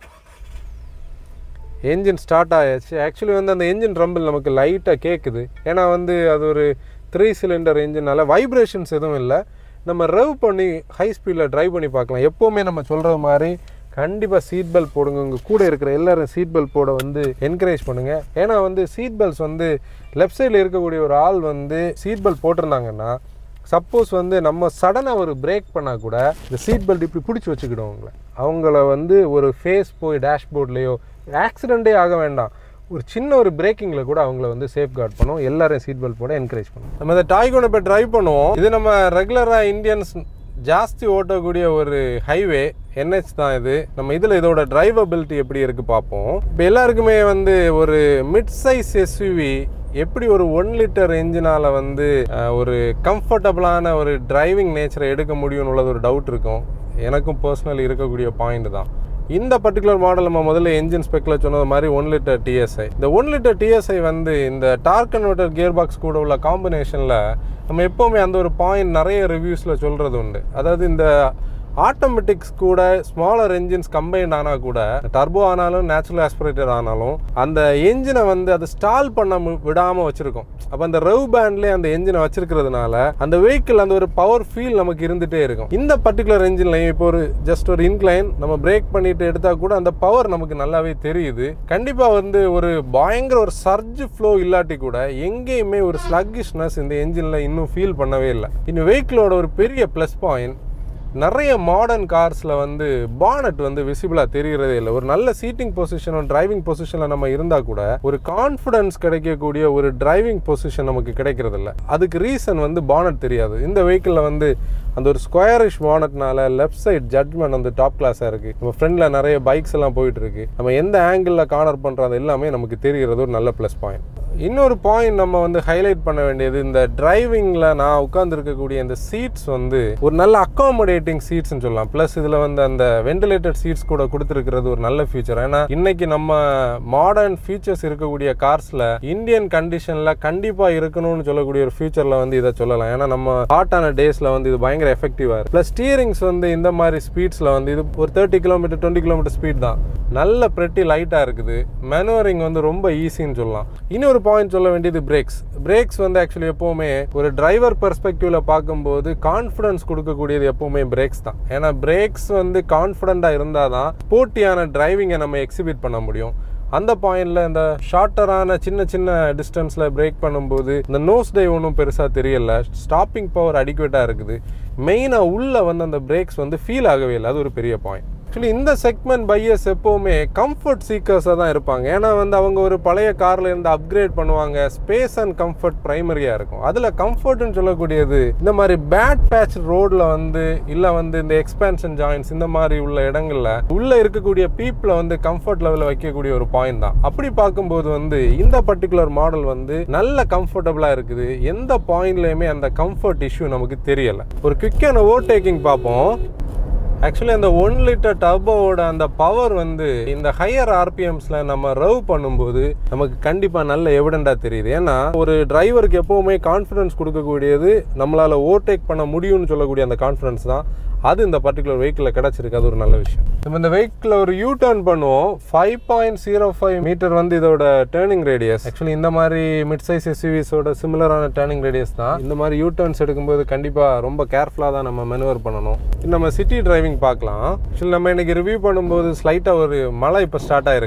என்ஜின் ஸ்டார்ட் ஆயாச்சு ஆக்சுவலி வந்து அந்த என்ஜின் ரம்பிள் நமக்கு லைட்டாக கேட்குது ஏன்னா வந்து அது ஒரு த்ரீ சிலிண்டர் என்ஜினால வைப்ரேஷன்ஸ் எதுவும் இல்லை நம்ம ரவ் பண்ணி ஹை ஸ்பீடில் டிரைவ் பண்ணி பார்க்கலாம் எப்போவுமே நம்ம சொல்கிற மாதிரி கண்டிப்பாக சீட் பெல்ட் போடுங்க உங்கள் கூட இருக்கிற எல்லாரும் சீட் பெல்ட் போட வந்து என்கரேஜ் பண்ணுங்கள் ஏன்னா வந்து சீட் பெல்ட்ஸ் வந்து லெஃப்ட் சைடில் இருக்கக்கூடிய ஒரு ஆள் வந்து சீட் பெல்ட் போட்டிருந்தாங்கன்னா சப்போஸ் வந்து நம்ம சடனாக ஒரு பிரேக் பண்ணால் கூட இந்த சீட் பெல்ட் இப்படி பிடிச்சி வச்சுக்கிடும் அவங்கள அவங்கள வந்து ஒரு ஃபேஸ் போய் டேஷ்போர்ட்லேயோ ஆக்சிடெண்ட்டே ஆக வேண்டாம் ஒரு சின்ன ஒரு பிரேக்கிங்கில் கூட அவங்கள வந்து சேஃப் கார்ட் பண்ணும் எல்லாரும் சீட் பெல்ட் போட என்கரேஜ் பண்ணும் நம்ம இந்த டாய்கோனை இப்போ டிரைவ் பண்ணுவோம் இது நம்ம ரெகுலராக இந்தியன்ஸ் ஜாஸ்தி ஓட்டக்கூடிய ஒரு ஹைவே என்ஹெச் தான் இது நம்ம இதில் இதோட டிரைவபிலிட்டி எப்படி இருக்குது பார்ப்போம் இப்போ எல்லாருக்குமே வந்து ஒரு மிட் சைஸ் எஸ்யூவி எப்படி ஒரு ஒன் லிட்டர் என்ஜினால் வந்து அஹ், ஒரு கம்ஃபர்டபுளான ஒரு டிரைவிங் நேச்சரை எடுக்க முடியும்னு உள்ளது ஒரு டவுட் இருக்கும் எனக்கும் பர்சனலி இருக்கக்கூடிய பாயிண்ட் தான் இந்த பர்டிகுலர் மாடல் நம்ம முதல்ல என்ஜின் ஸ்பெக்கில் சொன்னது மாதிரி ஒன் லிட்டர் டிஎஸ்ஐ இந்த ஒன் லிட்டர் டிஎஸ்ஐ வந்து இந்த டார்க் கன்வெர்டர் கியர் பாக்ஸ் கூட உள்ள காம்பினேஷனில் நம்ம எப்போவுமே அந்த ஒரு பாயிண்ட் நிறைய ரிவ்யூஸில் சொல்கிறது உண்டு அதாவது இந்த ஆட்டோமேட்டிக்ஸ் கூட ஸ்மாலர் என்ஜின்ஸ் கம்பைன்ட் ஆனால் கூட டர்போ ஆனாலும் நேச்சுரல் ஆஸ்பிரேட்டர் ஆனாலும் அந்த என்ஜினை வந்து அது ஸ்டால் பண்ண மு- விடாம வச்சிருக்கும் அப்போ அந்த ரவ் பேண்ட்லேயே அந்த என்ஜினை வச்சிருக்கிறதுனால அந்த வெஹிக்கிள் அந்த ஒரு பவர் ஃபீல் நமக்கு இருந்துகிட்டே இருக்கும் இந்த பர்டிகுலர் என்ஜின்லையும் இப்போ ஒரு ஜஸ்ட் ஒரு இன்க்ளைன் நம்ம பிரேக் பண்ணிட்டு எடுத்தா கூட அந்த பவர் நமக்கு நல்லாவே தெரியுது கண்டிப்பாக வந்து ஒரு பயங்கர ஒரு சர்ஜ் ஃப்ளோ இல்லாட்டி கூட எங்கேயுமே ஒரு ஸ்லக்கிஷ்னஸ் இந்த என்ஜினில் இன்னும் ஃபீல் பண்ணவே இல்லை இன்னும் வெஹிக்கிளோட ஒரு பெரிய ப்ளஸ் பாயிண்ட் நிறைய மாடர்ன் கார்ஸில் வந்து பானட் வந்து விசிபிளாக தெரியறதே இல்லை ஒரு நல்ல சீட்டிங் பொசிஷன் டிரைவிங் பொசிஷனில் நம்ம இருந்தால் கூட ஒரு கான்ஃபிடன்ஸ் கிடைக்கக்கூடிய ஒரு டிரைவிங் பொசிஷன் நமக்கு கிடைக்கிறது இல்ல அதுக்கு ரீசன் வந்து பானட் தெரியாது இந்த வெஹிக்கிளில் வந்து அந்த ஒரு ஸ்கொயரிஷ் பானட்னால லெஃப்ட் சைட் ஜட்மெண்ட் வந்து டாப் கிளாஸாக இருக்குது நம்ம ஃப்ரெண்டில் நிறைய பைக்ஸ் எல்லாம் போயிட்டு இருக்கு நம்ம எந்த ஆங்கிளில் கார்னர் பண்ணுறது எல்லாமே நமக்கு தெரிகிறது ஒரு நல்ல ப்ளஸ் பாயிண்ட் இன்னொரு பாயிண்ட் நம்ம வந்து ஹைலைட் பண்ண வேண்டியது இந்த டிரைவிங்கில் நான் உட்கார்ந்துருக்கக்கூடிய இந்த சீட்ஸ் வந்து ஒரு நல்ல அக்காமடேட்டிங் சீட்ஸ்னு சொல்லலாம் ப்ளஸ் இதில் வந்து அந்த வென்டிலேட்டட் சீட்ஸ் கூட கொடுத்துருக்கிறது ஒரு நல்ல ஃபீச்சர் ஏன்னா இன்னைக்கு நம்ம மாடர்ன் ஃபீச்சர்ஸ் இருக்கக்கூடிய கார்ஸில் இந்தியன் கண்டிஷனில் கண்டிப்பாக இருக்கணும்னு சொல்லக்கூடிய ஒரு ஃபியூச்சரில் வந்து இதை சொல்லலாம் ஏன்னா நம்ம ஹாட்டான டேஸில் வந்து இது பயங்கர எஃபெக்டிவாக இருக்கு ப்ளஸ் ஸ்டீரிங்ஸ் வந்து இந்த மாதிரி ஸ்பீட்ஸில் வந்து இது ஒரு thirty kilometre twenty kilometre speed தான் நல்ல pretty லைட்டாக இருக்குது மேனுவரிங் வந்து ரொம்ப ஈஸின்னு சொல்லலாம் இன்னொரு பாயிண்ட் சொல்ல வேண்டியது பிரேக்ஸ் பிரேக்ஸ் வந்து ஆக்சுவலி எப்போவுமே ஒரு டிரைவர் பெர்ஸ்பெக்டிவ்ல பார்க்கும்போது கான்ஃபிடன்ஸ் கொடுக்கக்கூடியது எப்போவுமே பிரேக்ஸ் தான் ஏன்னா பிரேக்ஸ் வந்து கான்ஃபிடென்ட்டாக இருந்தால் தான் போட்டியான டிரைவிங்கை நம்ம எக்ஸிபிட் பண்ண முடியும் அந்த பாயிண்ட்ல இந்த ஷார்ட்டரான சின்ன சின்ன டிஸ்டன்ஸ்ல பிரேக் பண்ணும்போது இந்த நோஸ் டை ஒன்றும் பெருசா தெரியல ஸ்டாப்பிங் பவர் அடிக்குவேட்டா இருக்குது மெயினா உள்ள வந்து அந்த பிரேக்ஸ் வந்து ஃபீல் ஆகவே இல்லை அது ஒரு பெரிய பாயிண்ட் ஆக்சுவலி இந்த செக்மெண்ட் பையர்ஸ் எப்போவுமே கம்ஃபர்ட் சீக்கர்ஸாக தான் இருப்பாங்க ஏன்னா வந்து அவங்க ஒரு பழைய கார்ல இருந்து அப்கிரேட் பண்ணுவாங்க ஸ்பேஸ் அண்ட் கம்ஃபர்ட் ப்ரைமரியாக இருக்கும் அதில் கம்ஃபர்ட்னு சொல்லக்கூடியது இந்த மாதிரி பேட் பேட்ச் ரோடில் வந்து இல்லை வந்து இந்த எக்ஸ்பேன்ஷன் ஜாயின்ஸ் இந்த மாதிரி உள்ள இடங்கள்ல உள்ள இருக்கக்கூடிய பீப்புளை வந்து கம்ஃபர்ட் லெவலில் வைக்கக்கூடிய ஒரு பாயிண்ட் தான் அப்படி பார்க்கும்போது வந்து இந்த பர்டிகுலர் மாடல் வந்து நல்ல கம்ஃபர்டபுளாக இருக்குது எந்த பாயிண்ட்லையுமே அந்த கம்ஃபர்ட் இஷ்யூ நமக்கு தெரியலை ஒரு குவிக்கான ஓவர்டேக்கிங் பார்ப்போம் ஆக்சுவலி அந்த ஒன் லிட்டர் டர்போவோட அந்த பவர் வந்து இந்த ஹையர் ஆர்பிஎம்ஸ்ல நம்ம ரவ் பண்ணும்போது நமக்கு கண்டிப்பா நல்ல எவிடண்டா தெரியுது ஏன்னா ஒரு டிரைவருக்கு எப்பவுமே கான்ஃபிடன்ஸ் கொடுக்கக்கூடியது நம்மளால ஓவர்டேக் பண்ண முடியும்னு சொல்லக்கூடிய அந்த கான்ஃபிடன்ஸ் தான் அது இந்த பர்டிகுலர் வெஹிக்கிளில் கிடச்சிருக்கு அது ஒரு நல்ல விஷயம் நம்ம இந்த வெஹிக்கிளில் ஒரு யூ டர்ன் பண்ணுவோம் five point zero five metre வந்து இதோட டேர்னிங் ரேடியஸ் ஆக்சுவலி இந்த மாதிரி மிட் சைஸ் எஸ்யூவிஸோட சிமிலரான டேர்னிங் ரேடியஸ் தான் இந்த மாதிரி யூ டர்ன்ஸ் எடுக்கும்போது கண்டிப்பாக ரொம்ப கேர்ஃபுல்லாக தான் நம்ம மெனுவர் பண்ணணும் இன்னும் நம்ம சிட்டி டிரைவிங் பார்க்கலாம் ஆக்சுவலி நம்ம இன்னைக்கு ரிவ்யூ பண்ணும்போது ஸ்லைட்டாக ஒரு மழை இப்போ ஸ்டார்ட் ஆயிருக்கு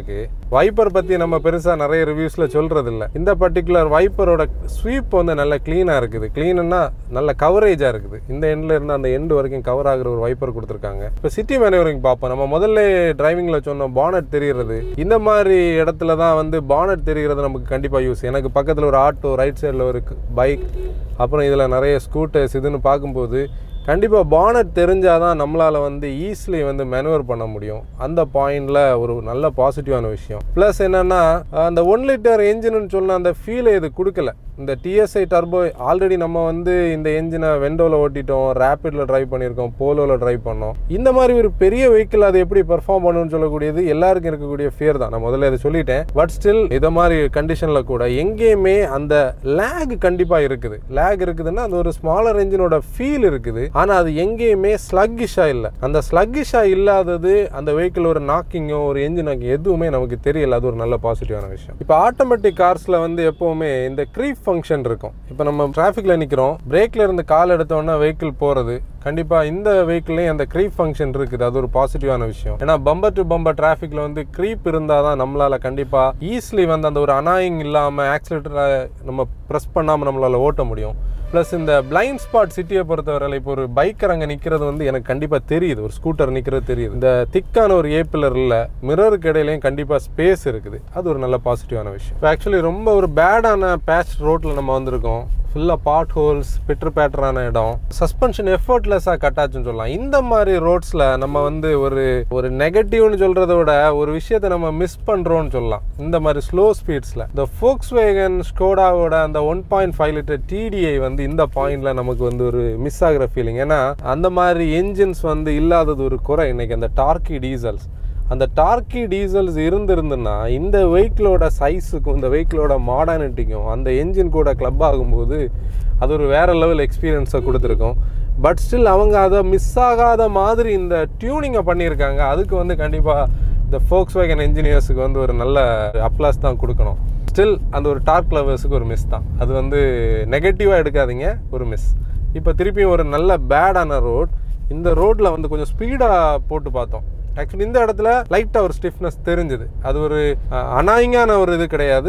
வைப்பர் பற்றி நம்ம பெருசாக நிறைய ரிவ்யூஸில் சொல்கிறது இல்லை இந்த பர்டிகுலர் வைப்பரோட ஸ்வீப் வந்து நல்ல க்ளீனாக இருக்குது க்ளீனுன்னா நல்ல கவரேஜாக இருக்குது இந்த எண்டில் இருந்து அந்த எண்டு வரைக்கும் கவர் ஆகுற ஒரு வைப்பர் கொடுத்துருக்காங்க இப்போ சிட்டி மேனுவரிங் பார்ப்போம் நம்ம முதல்ல டிரைவிங்கில் சொன்னோம் பானட் தெரிகிறது இந்த மாதிரி இடத்துல தான் வந்து பானட் தெரிகிறது நமக்கு கண்டிப்பாக யூஸ் எனக்கு பக்கத்தில் ஒரு ஆட்டோ ரைட் சைடில் ஒரு பைக் அப்புறம் இதில் நிறைய ஸ்கூட்டர்ஸ் இதுன்னு பார்க்கும்போது கண்டிப்பாக பானட் தெரிஞ்சால் தான் நம்மளால் வந்து ஈஸிலி வந்து மெனுவர் பண்ண முடியும் அந்த பாயிண்டில் ஒரு நல்ல பாசிட்டிவான விஷயம் ப்ளஸ் என்னென்னா அந்த ஒன் லிட்டர் என்ஜின்னு சொன்ன அந்த ஃபீலை இது கொடுக்கல இந்த டிஎஸ்ஐ டர்போ ஆல்ரெடி நம்ம வந்து இந்த என்ஜினை வெண்டோவில் ஓட்டிட்டோம் ரேப்பிடில் ட்ரைவ் பண்ணியிருக்கோம் போலோவில் ட்ரைவ் பண்ணோம் இந்த மாதிரி ஒரு பெரிய வெஹிக்கிள் அது எப்படி பெர்ஃபார்ம் பண்ணணும்னு சொல்லக்கூடியது எல்லாருக்கும் இருக்கக்கூடிய ஃபியர் தான் நான் முதல்ல இதை சொல்லிட்டேன் பட் ஸ்டில் இதை மாதிரி கண்டிஷனில் கூட எங்கேயுமே அந்த லேக் கண்டிப்பாக இருக்குது லேக் இருக்குதுன்னா அது ஒரு ஸ்மாலர் என்ஜினோட ஃபீல் இருக்குது ஆனால் அது எங்கேயுமே ஸ்லக்கிஷாக இல்லை அந்த ஸ்லக்கிஷாக இல்லாதது அந்த வெஹிக்கிள் ஒரு நாக்கிங்கோ ஒரு என்ஜினாக்கு எதுவுமே நமக்கு தெரியல அது ஒரு நல்ல பாசிட்டிவான விஷயம் இப்போ ஆட்டோமேட்டிக் கார்ஸில் வந்து எப்போவுமே இந்த க்ரீப் ஃபங்க்ஷன் இருக்கும் இப்போ நம்ம டிராஃபிக்கில் நிற்கிறோம் பிரேக்கில் இருந்து கால் எடுத்தோன்னா வெஹிக்கிள் போகிறது கண்டிப்பாக இந்த வெஹிக்கிள்லேயும் அந்த க்ரீப் ஃபங்க்ஷன் இருக்குது அது ஒரு பாசிட்டிவான விஷயம் ஏன்னா பம்பர் டு பம்பர் டிராஃபிக்கில் வந்து க்ரீப் இருந்தால் தான் நம்மளால் கண்டிப்பாக ஈஸிலி வந்து அந்த ஒரு அனாயிங் இல்லாமல் ஆக்சிலேட்டரை நம்ம ப்ரெஸ் பண்ணாமல் நம்மளால் ஓட்ட முடியும் ப்ளஸ் இந்த பிளைண்ட் ஸ்பாட் சிட்டியை பொறுத்தவரையில் இப்போ ஒரு பைக்கர் அங்கே நிற்கிறது வந்து எனக்கு கண்டிப்பாக தெரியுது ஒரு ஸ்கூட்டர் நிற்கிறது தெரியுது இந்த திக்கான ஒரு ஏ பில்லர் இல்லை மிரருக்கு இடையிலையும் கண்டிப்பாக ஸ்பேஸ் இருக்குது அது ஒரு நல்ல பாசிட்டிவான விஷயம் இப்போ ஆக்சுவலி ரொம்ப ஒரு பேடான பேட்ச் ரோட்டில் நம்ம வந்திருக்கோம் ஃபுல்லாக பாட் ஹோல்ஸ் பிட்ரு பேட்டரான இடம் சஸ்பென்ஷன் எஃபர்ட்லெஸ்ஸாக கட்டாச்சுன்னு சொல்லலாம் இந்த மாதிரி ரோட்ஸில் நம்ம வந்து ஒரு ஒரு நெகட்டிவ்னு சொல்கிறத விட ஒரு விஷயத்தை நம்ம மிஸ் பண்ணுறோம்னு சொல்லலாம் இந்த மாதிரி ஸ்லோ ஸ்பீட்ஸில் இந்த ஃபோக்ஸ் வேகன் ஸ்கோடாவோட அந்த one point five litre TDI வந்து இந்த பாயிண்ட்ல நமக்கு வந்து ஒரு மிஸ் ஆகிற ஃபீலிங் ஏன்னா அந்த மாதிரி என்ஜின்ஸ் வந்து இல்லாதது ஒரு குறை இன்னைக்கு அந்த டார்கி டீசல்ஸ் அந்த டார்கி டீசல்ஸ் இருந்திருந்துன்னா இந்த வெஹிக்கிளோட சைஸுக்கும் இந்த வெஹிக்கிளோட மாடர்னிட்டிக்கும் அந்த என்ஜின் கூட கிளப் ஆகும்போது அது ஒரு வேற லெவல் எக்ஸ்பீரியன்ஸை கொடுத்துருக்கும் பட் ஸ்டில் அவங்க அதை மிஸ் ஆகாத மாதிரி இந்த டியூனிங்கை பண்ணியிருக்காங்க அதுக்கு வந்து கண்டிப்பாக இந்த ஃபோக்ஸ் வேகன் என்ஜினியர்ஸுக்கு வந்து ஒரு நல்ல அப்ளாஸ் தான் கொடுக்கணும் ஸ்டில் அந்த ஒரு டார்க் லவர்ஸுக்கு ஒரு மிஸ் தான் அது வந்து நெகட்டிவாக எடுக்காதீங்க ஒரு மிஸ் இப்போ திருப்பியும் ஒரு நல்ல பேடான ரோட் இந்த ரோட்டில் வந்து கொஞ்சம் ஸ்பீடாக போட்டு பார்த்தோம் ஆக்சுவலி இந்த இடத்துல லைட்டாக ஒரு ஸ்டிஃப்னஸ் தெரிஞ்சுது அது ஒரு அனாயிங்கான ஒரு இது கிடையாது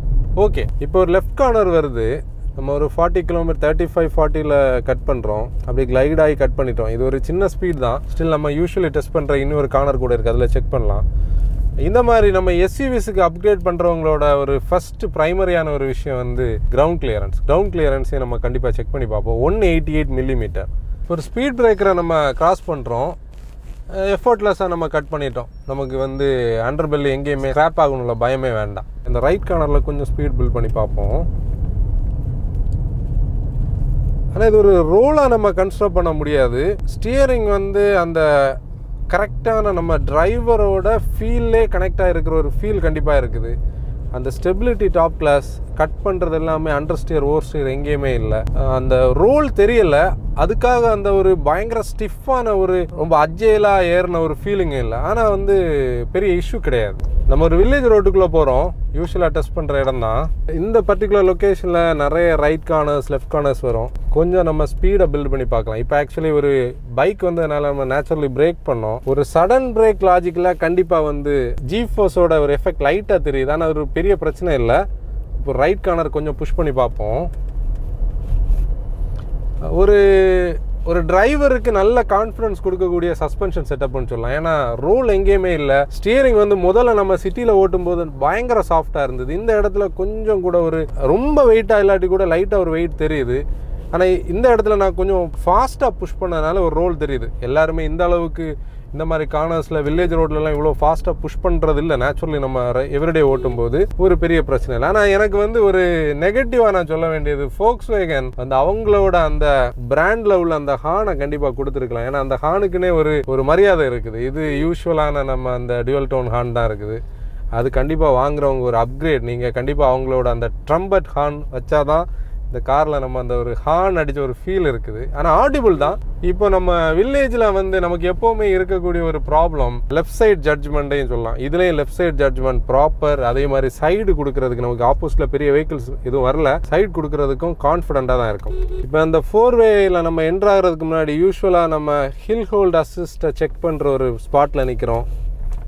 ஓகே இப்போ ஒரு லெஃப்ட் கார்னர் வருது நம்ம ஒரு ஃபார்ட்டி கிலோமீட்டர் தேர்ட்டி ஃபைவ் ஃபார்ட்டியில் கட் பண்ணுறோம் அப்படி கிளைட் ஆகி கட் பண்ணிட்டோம் இது ஒரு சின்ன ஸ்பீட் தான் ஸ்டில் நம்ம யூஸ்வலி டெஸ்ட் பண்ணுற இன்னொரு கார்னர் கூட இருக்குது அதில் செக் பண்ணலாம் இந்த மாதிரி நம்ம எஸ்யூவிஸுக்கு அப்கிரேட் பண்ணுறவங்களோட ஒரு ஃபர்ஸ்ட் ப்ரைமரியான ஒரு விஷயம் வந்து கிரவுண்ட் கிளியரன்ஸ் கிரவுண்ட் கிளியரன்ஸையும் நம்ம கண்டிப்பாக செக் பண்ணி பார்ப்போம் ஒன் எயிட்டி எயிட் மில்லிமீட்டர் ஒரு ஸ்பீட் பிரேக்கரை நம்ம கிராஸ் பண்ணுறோம் எஃபர்ட்லெஸ்ஸாக நம்ம கட் பண்ணிட்டோம் நமக்கு வந்து அண்டர் பெல் எங்கேயுமே ஸ்க்ராப் ஆகணும்ல பயமே வேண்டாம் இந்த ரைட் கார்னரில் கொஞ்சம் ஸ்பீட் பில்ட் பண்ணி பார்ப்போம் ஆனால் இது ஒரு ரோலாக நம்ம கன்ஸ்ட்ரக்ட் பண்ண முடியாது ஸ்டியரிங் வந்து அந்த கரெக்டான நம்ம டிரைவரோட ஃபீல்லே கனெக்ட் ஆகிருக்கிற ஒரு ஃபீல் கண்டிப்பாக இருக்குது அந்த ஸ்டெபிலிட்டி டாப் கிளாஸ் கட் பண்ணுறது எல்லாமே அண்டர் ஸ்டியர் ஓவர் ஸ்டியர் எங்கேயுமே இல்லை அந்த ரோல் தெரியல அதுக்காக அந்த ஒரு பயங்கர ஸ்டிஃபான ஒரு ரொம்ப அஜ்ஜைலாக ஏறின ஒரு ஃபீலிங் இல்லை ஆனால் வந்து பெரிய இஷ்யூ கிடையாது நம்ம ஒரு வில்லேஜ் ரோட்டுக்குள்ளே போகிறோம் யூஸ்வலாக டெஸ்ட் பண்ணுற இடம் தான் இந்த பர்டிகுலர் லொக்கேஷனில் நிறைய ரைட் கார்னர்ஸ் லெஃப்ட் கார்னர்ஸ் வரும் கொஞ்சம் நம்ம ஸ்பீடை பில்ட் பண்ணி பார்க்கலாம் இப்போ ஆக்சுவலி ஒரு பைக் வந்து அதனால் நம்ம நேச்சுரலி பிரேக் பண்ணோம் ஒரு சடன் பிரேக் லாஜிக்கில் கண்டிப்பாக வந்து ஜி ஃபோர்ஸோட ஒரு எஃபெக்ட் லைட்டாக தெரியுது ஆனால் ஒரு பெரிய பிரச்சனை இல்லை இப்போ ரைட் கார்னர் கொஞ்சம் புஷ் பண்ணி பார்ப்போம் ஒரு ஒரு டிரைவருக்கு நல்ல கான்ஃபிடன்ஸ் கொடுக்கக்கூடிய சஸ்பென்ஷன் செட்டப்னு சொல்லலாம் ஏன்னா ரோல் எங்கேயுமே இல்லை ஸ்டியரிங் வந்து முதல்ல நம்ம சிட்டியில் ஓட்டும் போது பயங்கர சாஃப்டாக இருந்தது இந்த இடத்துல கொஞ்சம் கூட ஒரு ரொம்ப வெயிட்டாக இல்லாட்டி கூட லைட்டாக ஒரு வெயிட் தெரியுது ஆனால் இந்த இடத்துல நான் கொஞ்சம் ஃபாஸ்ட்டாக புஷ் பண்ணதுனால ஒரு ரோல் தெரியுது எல்லாருமே இந்த அளவுக்கு இந்த மாதிரி கார்னர்ஸில் வில்லேஜ் ரோட்லலாம் இவ்வளோ ஃபாஸ்ட்டாக புஷ் பண்ணுறது இல்லை நேச்சுரலி நம்ம எவ்ரிடே ஓட்டும்போது ஒரு பெரிய பிரச்சனை இல்லை ஆனால் எனக்கு வந்து ஒரு நெகட்டிவாக நான் சொல்ல வேண்டியது ஃபோக்ஸ் வேகன் அந்த அவங்களோட அந்த பிராண்டில் உள்ள அந்த ஹானை கண்டிப்பாக கொடுத்துருக்கலாம் ஏன்னா அந்த ஹானுக்குன்னே ஒரு ஒரு மரியாதை இருக்குது இது யூஸ்வலான நம்ம அந்த டியூவல் டோன் ஹான் தான் இருக்குது அது கண்டிப்பாக வாங்குறவங்க ஒரு அப்கிரேட் நீங்கள் கண்டிப்பாக அவங்களோட அந்த ட்ரம்பட் ஹார்ன் வச்சாதான் இந்த காரில் நம்ம அந்த ஒரு ஹார்ன் அடித்த ஒரு ஃபீல் இருக்குது ஆனால் ஆடிபிள் தான் இப்போ நம்ம வில்லேஜில் வந்து நமக்கு எப்போவுமே இருக்கக்கூடிய ஒரு ப்ராப்ளம் லெஃப்ட் சைட் ஜட்ஜ்மெண்ட்டையும் சொல்லலாம் இதுலேயும் லெஃப்ட் சைட் ஜட்ஜ்மெண்ட் ப்ராப்பர் அதே மாதிரி சைடு கொடுக்கறதுக்கு நமக்கு ஆப்போசிட்டில் பெரிய வெஹிக்கிள்ஸ் எதுவும் வரல சைடு கொடுக்கறதுக்கும் கான்ஃபிடண்ட்டாக தான் இருக்கும் இப்போ அந்த ஃபோர் வேயில் நம்ம என்ட்ராகிறதுக்கு முன்னாடி யூஸ்வலாக நம்ம ஹில் ஹோல்ட் அசிஸ்ட்டை செக் பண்ணுற ஒரு ஸ்பாட்டில் நிற்கிறோம்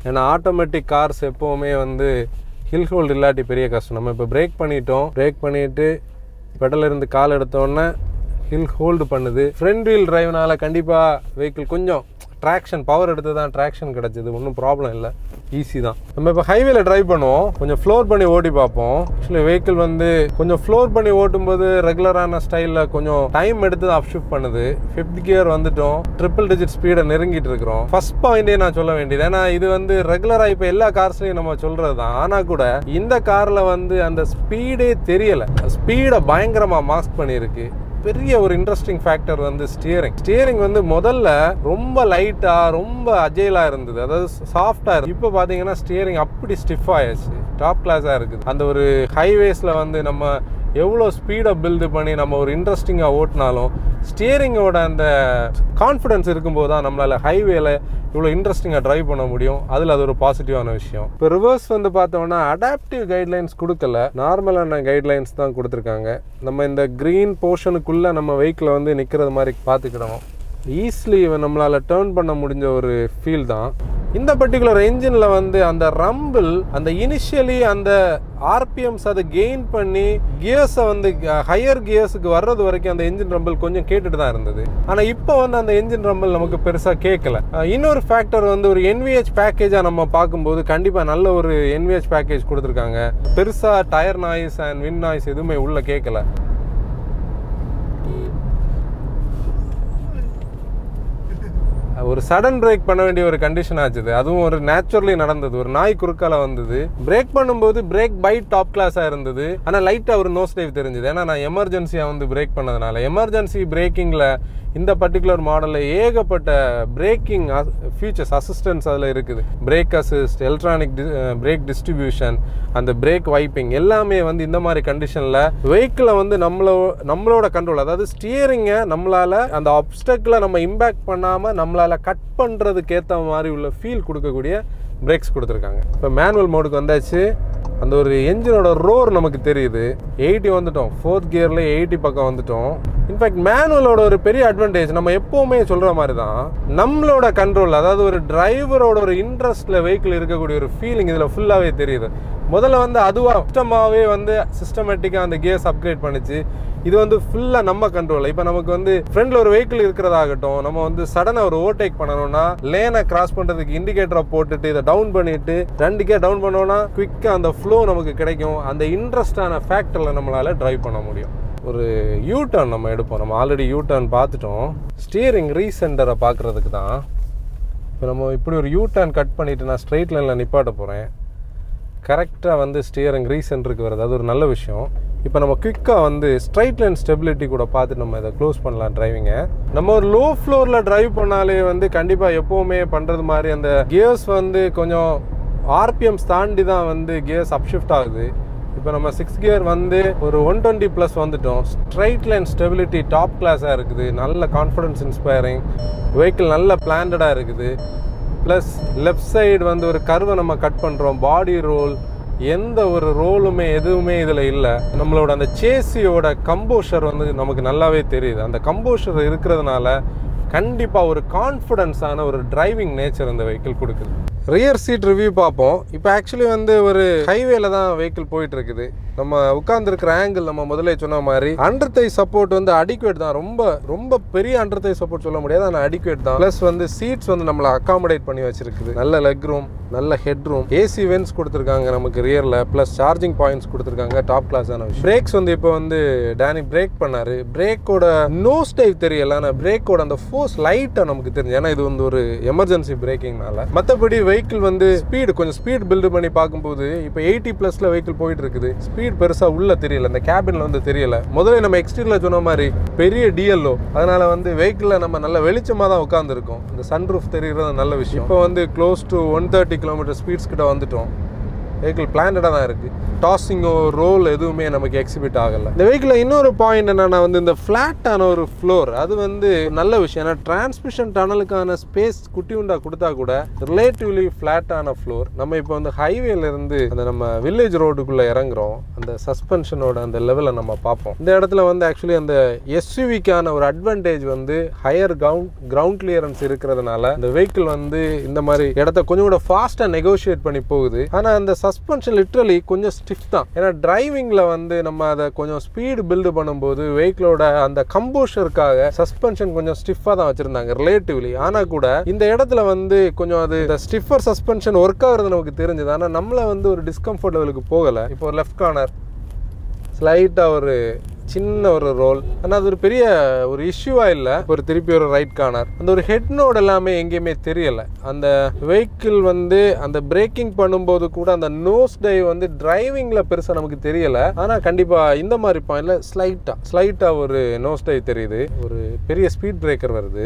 ஏன்னா ஆட்டோமேட்டிக் கார்ஸ் எப்போவுமே வந்து ஹில் ஹோல்டு இல்லாட்டி பெரிய கஷ்டம் நம்ம இப்போ பிரேக் பண்ணிட்டோம் பிரேக் பண்ணிவிட்டு பெடல இருந்து கால் எடுத்தோடனே ஹில் ஹோல்டு பண்ணுது ஃப்ரண்ட் வீல் டிரைவ்னால கண்டிப்பாக வெஹிக்கிள் கொஞ்சம் ட்ராக்ஷன் பவர் எடுத்து தான் ட்ராக்ஷன் கிடச்சிது ஒன்றும் ப்ராப்ளம் இல்லை ஈஸி தான் நம்ம இப்போ ஹைவேல டிரைவ் பண்ணுவோம் கொஞ்சம் ஃப்ளோர் பண்ணி ஓட்டி பார்ப்போம் ஆக்சுவலி வெஹிக்கிள் வந்து கொஞ்சம் ஃப்ளோர் பண்ணி ஓட்டும்போது ரெகுலரான ஸ்டைலில் கொஞ்சம் டைம் எடுத்து தான் அப்ஷிஃப்ட் பண்ணுது ஃபிஃப்த் கியர் வந்துட்டோம் ட்ரிபிள் டிஜிட் ஸ்பீடை நெருங்கிட்டு இருக்கிறோம் ஃபர்ஸ்ட் பாயிண்டே நான் சொல்ல வேண்டியது ஏன்னா இது வந்து ரெகுலராக இப்போ எல்லா கார்ஸ்லையும் நம்ம சொல்கிறது தான் ஆனால் கூட இந்த காரில் வந்து அந்த ஸ்பீடே தெரியலை ஸ்பீடை பயங்கரமாக மாஸ்க் பண்ணியிருக்கு பெரிய ஒரு இன்ட்ரெஸ்டிங் ஃபேக்டர் வந்து ஸ்டியரிங் ஸ்டியரிங் வந்து முதல்ல ரொம்ப லைட்டா ரொம்ப அஜைலா இருந்தது அதாவது சாஃப்டா இருக்கு இப்போ பாத்தீங்கன்னா ஸ்டியரிங் அப்படி ஸ்டிஃப் ஆயிடுச்சு டாப் கிளாஸா இருக்குது அந்த ஒரு ஹைவேஸ்ல வந்து நம்ம எவ்வளோ ஸ்பீடை பில்டு பண்ணி நம்ம ஒரு இன்ட்ரெஸ்டிங்காக ஓட்டினாலும் ஸ்டியரிங்கோட அந்த கான்ஃபிடன்ஸ் இருக்கும்போது தான் நம்மளால் ஹைவேல இவ்வளோ இன்ட்ரெஸ்டிங்காக ட்ரைவ் பண்ண முடியும் அதில் அது ஒரு பாசிட்டிவான விஷயம் இப்போ ரிவர்ஸ் வந்து பார்த்தோம்னா அடாப்டிவ் கைட்லைன்ஸ் கொடுக்கல நார்மலான கைட்லைன்ஸ் தான் கொடுத்துருக்காங்க நம்ம இந்த க்ரீன் போர்ஷனுக்குள்ளே நம்ம வெஹிக்கிளை வந்து நிற்கிறது மாதிரி பார்த்துக்கிடணும் ஈஸிலி நம்மளால் டேர்ன் பண்ண முடிஞ்ச ஒரு ஃபீல் தான் இந்த பர்டிகுலர் என்ஜினில் வந்து அந்த ரம்பிள் அந்த இனிஷியலி அந்த ஆர்பிஎம்ஸ் அதை கெயின் பண்ணி கியர்ஸை வந்து ஹையர் கியர்ஸுக்கு வர்றது வரைக்கும் அந்த என்ஜின் ரம்பிள் கொஞ்சம் கேட்டுட்டு தான் இருந்தது ஆனால் இப்போ வந்து அந்த என்ஜின் ரம்பிள் நமக்கு பெருசாக கேட்கல அஹ் இன்னொரு ஃபேக்டர் வந்து ஒரு என்விஹெச் பேக்கேஜாக நம்ம பார்க்கும்போது கண்டிப்பாக நல்ல ஒரு என்விஹெச் பேக்கேஜ் கொடுத்துருக்காங்க பெருசாக tyre noise and wind noise எதுவுமே உள்ள கேட்கல ஒரு சடன் பிரேக் பண்ண வேண்டிய ஒரு கண்டிஷன் ஆச்சுது அதுவும் ஒரு நேச்சுரலி நடந்தது ஒரு நாய் குறுக்கால வந்தது பிரேக் பண்ணும்போது பிரேக் பை டாப் கிளாஸா இருந்தது ஆனா லைட்டா ஒரு நோஸ் டைவ் தெரிஞ்சது ஏன்னா நான் எமர்ஜென்சியா வந்து பிரேக் பண்ணதுனால எமர்ஜென்சி பிரேக்கிங்ல இந்த பர்டிகுலர் மாடலில் ஏகப்பட்ட பிரேக்கிங் ஃபீச்சர்ஸ் அசிஸ்டன்ஸ் அதில் இருக்குது brake assist electronic brake distribution அந்த பிரேக் வைப்பிங் எல்லாமே வந்து இந்த மாதிரி கண்டிஷனில் வெஹிக்கிளை வந்து நம்மளோ நம்மளோட கண்ட்ரோல் அதாவது ஸ்டியரிங்கை நம்மளால் அந்த அப்டக்கில் நம்ம இம்பேக்ட் பண்ணாமல் நம்மளால் கட் பண்ணுறதுக்கு ஏற்ற மாதிரி உள்ள ஃபீல் கொடுக்கக்கூடிய பிரேக்ஸ் கொடுத்துருக்காங்க இப்போ மேனுவல் மோடுக்கு வந்தாச்சு அந்த ஒரு என்ஜினோட ரோர் நமக்கு தெரியுது எயிட்டி வந்துட்டோம் ஃபோர்த் கியரில் எயிட்டி பக்கம் வந்துட்டோம் இன்ஃபேக்ட் மேனுவலோட ஒரு பெரிய அட்வான்டேஜ் நம்ம எப்போவுமே சொல்கிற மாதிரி தான் நம்மளோட கண்ட்ரோல் அதாவது ஒரு டிரைவரோட ஒரு இன்ட்ரெஸ்ட்டில் வெஹிக்கிள் இருக்கக்கூடிய ஒரு ஃபீலிங் இதில் ஃபுல்லாகவே தெரியுது முதல்ல வந்து அதுவாக சிஸ்டமாகவே வந்து சிஸ்டமேட்டிக்காக அந்த கியர்ஸ் அப்கிரேட் பண்ணிச்சு இது வந்து ஃபுல்லாக நம்ம கண்ட்ரோல் இப்போ நமக்கு வந்து ஃப்ரண்டில் ஒரு வெஹிக்கிள் இருக்கிறதாகட்டும் நம்ம வந்து சடனாக ஒரு ஓவர்டேக் பண்ணணும்னா லேனை கிராஸ் பண்ணுறதுக்கு இண்டிகேட்டரை போட்டுட்டு இதை டவுன் பண்ணிட்டு ரெண்டு கே டவுன் பண்ணோம்னா குவிக்காக அந்த ஃப்ளோ நமக்கு கிடைக்கும் அந்த இன்ட்ரெஸ்டான ஃபேக்டரில் நம்மளால் டிரைவ் பண்ண முடியும் ஒரு யூ டர்ன் நம்ம எடுப்போம் நம்ம ஆல்ரெடி யூ டர்ன் பார்த்துட்டோம் ஸ்டியரிங் ரீசெண்டரை பார்க்குறதுக்கு தான் இப்போ நம்ம இப்படி ஒரு யூ டர்ன் கட் பண்ணிவிட்டு நான் ஸ்ட்ரெயிட் லைனில் நிப்பாட்ட போகிறேன் கரெக்டாக வந்து ஸ்டியரிங் ரீசென்டருக்கு வருது அது ஒரு நல்ல விஷயம் இப்போ நம்ம குயிக்காக வந்து ஸ்ட்ரைட் லைன் ஸ்டெபிலிட்டி கூட பார்த்து நம்ம இதை க்ளோஸ் பண்ணலாம் டிரைவிங்கை நம்ம ஒரு லோ ஃப்ளோரில் டிரைவ் பண்ணாலே வந்து கண்டிப்பாக எப்போவுமே பண்ணுறது மாதிரி அந்த கியர்ஸ் வந்து கொஞ்சம் ஆர்பிஎம்ஸ் தாண்டி தான் வந்து கியர்ஸ் அப்ஷிஃப்ட் ஆகுது இப்போ நம்ம சிக்ஸ் கியர் வந்து ஒரு ஒன் டுவெண்ட்டி ப்ளஸ் வந்துட்டோம் ஸ்ட்ரைட் லைன் ஸ்டெபிலிட்டி டாப் கிளாஸாக இருக்குது நல்ல கான்ஃபிடன்ஸ் இன்ஸ்பைரிங் வெஹிக்கிள் நல்ல பிளான்டாக இருக்குது ப்ளஸ் லெஃப்ட் சைடு வந்து ஒரு கருவை நம்ம கட் பண்ணுறோம் பாடி ரோல் எந்த ஒரு ரோலுமே எதுவுமே இதில் இல்லை நம்மளோட அந்த சேசியோட கம்போஷர் வந்து நமக்கு நல்லாவே தெரியுது அந்த கம்போஷர் இருக்கிறதுனால கண்டிப்பாக ஒரு கான்ஃபிடென்ஸான ஒரு டிரைவிங் நேச்சர் அந்த வெஹிக்கிள் கொடுக்குது ரியர் சீட் ரிவ்யூ பார்ப்போம் இப்போ ஆக்சுவலி வந்து ஒரு ஹைவேல தான் வெஹிக்கிள் போயிட்டு இருக்குது நம்ம உட்காந்துருக்கிற ஆங்கிள் நம்ம முதல்ல சொன்ன மாதிரி அண்டர் தை சப்போர்ட் வந்து அடிக்குவேட் தான் ரொம்ப ரொம்ப பெரிய அண்டர் தை சப்போர்ட் சொல்ல முடியாது ஆனால் அடிக்குவேட் தான் ப்ளஸ் வந்து சீட்ஸ் வந்து நம்மளை அகாமடேட் பண்ணி வச்சிருக்குது நல்ல லெக் ரூம் நல்ல ஹெட் ரூம் ஏசி வென்ஸ் கொடுத்துருக்காங்க நமக்கு ரியரில் ப்ளஸ் சார்ஜிங் பாயிண்ட்ஸ் கொடுத்துருக்காங்க டாப் கிளாஸான விஷயம் பிரேக்ஸ் வந்து இப்போ வந்து டேனி பிரேக் பண்ணாரு பிரேக்கோட நோஸ் டைவ் தெரியல ஆனால் பிரேக்கோட அந்த ஃபோர்ஸ் லைட்டாக நமக்கு தெரிஞ்சு ஏன்னா இது வந்து ஒரு எமர்ஜென்சி பிரேக்கிங்னால மற்றபடி வெஹிக்கிள் வந்து ஸ்பீடு கொஞ்சம் ஸ்பீட் பில்டு பண்ணி பார்க்கும்போது இப்போ எயிட்டி ப்ளஸில் வெஹிக்கிள் போயிட்டு இருக்குது ஸ்பீட் பெருசாக உள்ள தெரியல இந்த கேபினில் வந்து தெரியல முதல்ல நம்ம எக்ஸ்டீரியரில் சொன்ன மாதிரி பெரிய டிஎல்ஓ அதனால வந்து வெஹிக்கிளில் நம்ம நல்ல வெளிச்சமாக தான் உட்காந்துருக்கோம் இந்த சன்ரூஃப் தெரிகிறது நல்ல விஷயம் இப்போ வந்து close to one thirty kilometre speeds கிட்ட வந்துட்டோம் வெஹிக்கிள் பிளான்டாக தான் இருக்குது டாஸிங்கோ ரோல் எதுவுமே நமக்கு எக்ஸிபிட் ஆகலை இந்த வெஹிக்கிளில் இன்னொரு பாயிண்ட் என்னன்னா வந்து இந்த ஃப்ளாட்டான ஒரு ஃப்ளோர் அது வந்து நல்ல விஷயம் ஏன்னா டிரான்ஸ்மிஷன் டனலுக்கான ஸ்பேஸ் குட்டி உண்டா கொடுத்தா கூட ரிலேட்டிவ்லி ஃப்ளாட்டான ஃப்ளோர் நம்ம இப்போ வந்து ஹைவேல இருந்து அந்த நம்ம வில்லேஜ் ரோடுக்குள்ளே இறங்குறோம் அந்த சஸ்பென்ஷனோட அந்த லெவலை நம்ம பார்ப்போம் இந்த இடத்துல வந்து ஆக்சுவலி அந்த எஸ்யூவிக்கான ஒரு அட்வான்டேஜ் வந்து ஹையர் கிரவுண்ட் கிரவுண்ட் கிளியரன்ஸ் இருக்கிறதுனால இந்த வெஹிக்கிள் வந்து இந்த மாதிரி இடத்த கொஞ்சம் கூட ஃபாஸ்ட்டாக நெகோஷியேட் பண்ணி போகுது ஆனால் அந்த சஸ்பென்ஷன் லிட்ரலி கொஞ்சம் ஸ்டிஃப் தான் ஏன்னா டிரைவிங்கில் வந்து நம்ம அதை கொஞ்சம் ஸ்பீடு பில்டு பண்ணும்போது வெஹிக்கிளோட அந்த கம்போஷருக்காக சஸ்பென்ஷன் கொஞ்சம் ஸ்டிஃபாக தான் வச்சுருந்தாங்க ரிலேட்டிவ்லி ஆனால் கூட இந்த இடத்துல வந்து கொஞ்சம் அது இந்த ஸ்டிஃபர் சஸ்பென்ஷன் ஒர்க் ஆகுறது நமக்கு தெரிஞ்சது ஆனால் நம்மளை வந்து ஒரு டிஸ்கம்ஃபர்ட் லெவலுக்கு போகலை இப்போ ஒரு லெஃப்ட் கார்னர் ஸ்லைட்டாக ஒரு சின்ன ஒரு ரோல் ஆனால் அது ஒரு பெரிய ஒரு இஷ்யூவாக இல்லை ஒரு திருப்பி ஒரு ரைட் கார்னர் அந்த ஒரு ஹெட் நோட் எல்லாமே எங்கேயுமே தெரியலை அந்த வெஹிக்கிள் வந்து அந்த பிரேக்கிங் பண்ணும்போது கூட அந்த நோஸ் டைவ் வந்து டிரைவிங்கில் பெருசாக நமக்கு தெரியலை ஆனால் கண்டிப்பாக இந்த மாதிரி பாயிண்டில் ஸ்லைட்டாக ஸ்லைட்டாக ஒரு நோஸ் டைவ் தெரியுது ஒரு பெரிய ஸ்பீட் பிரேக்கர் வருது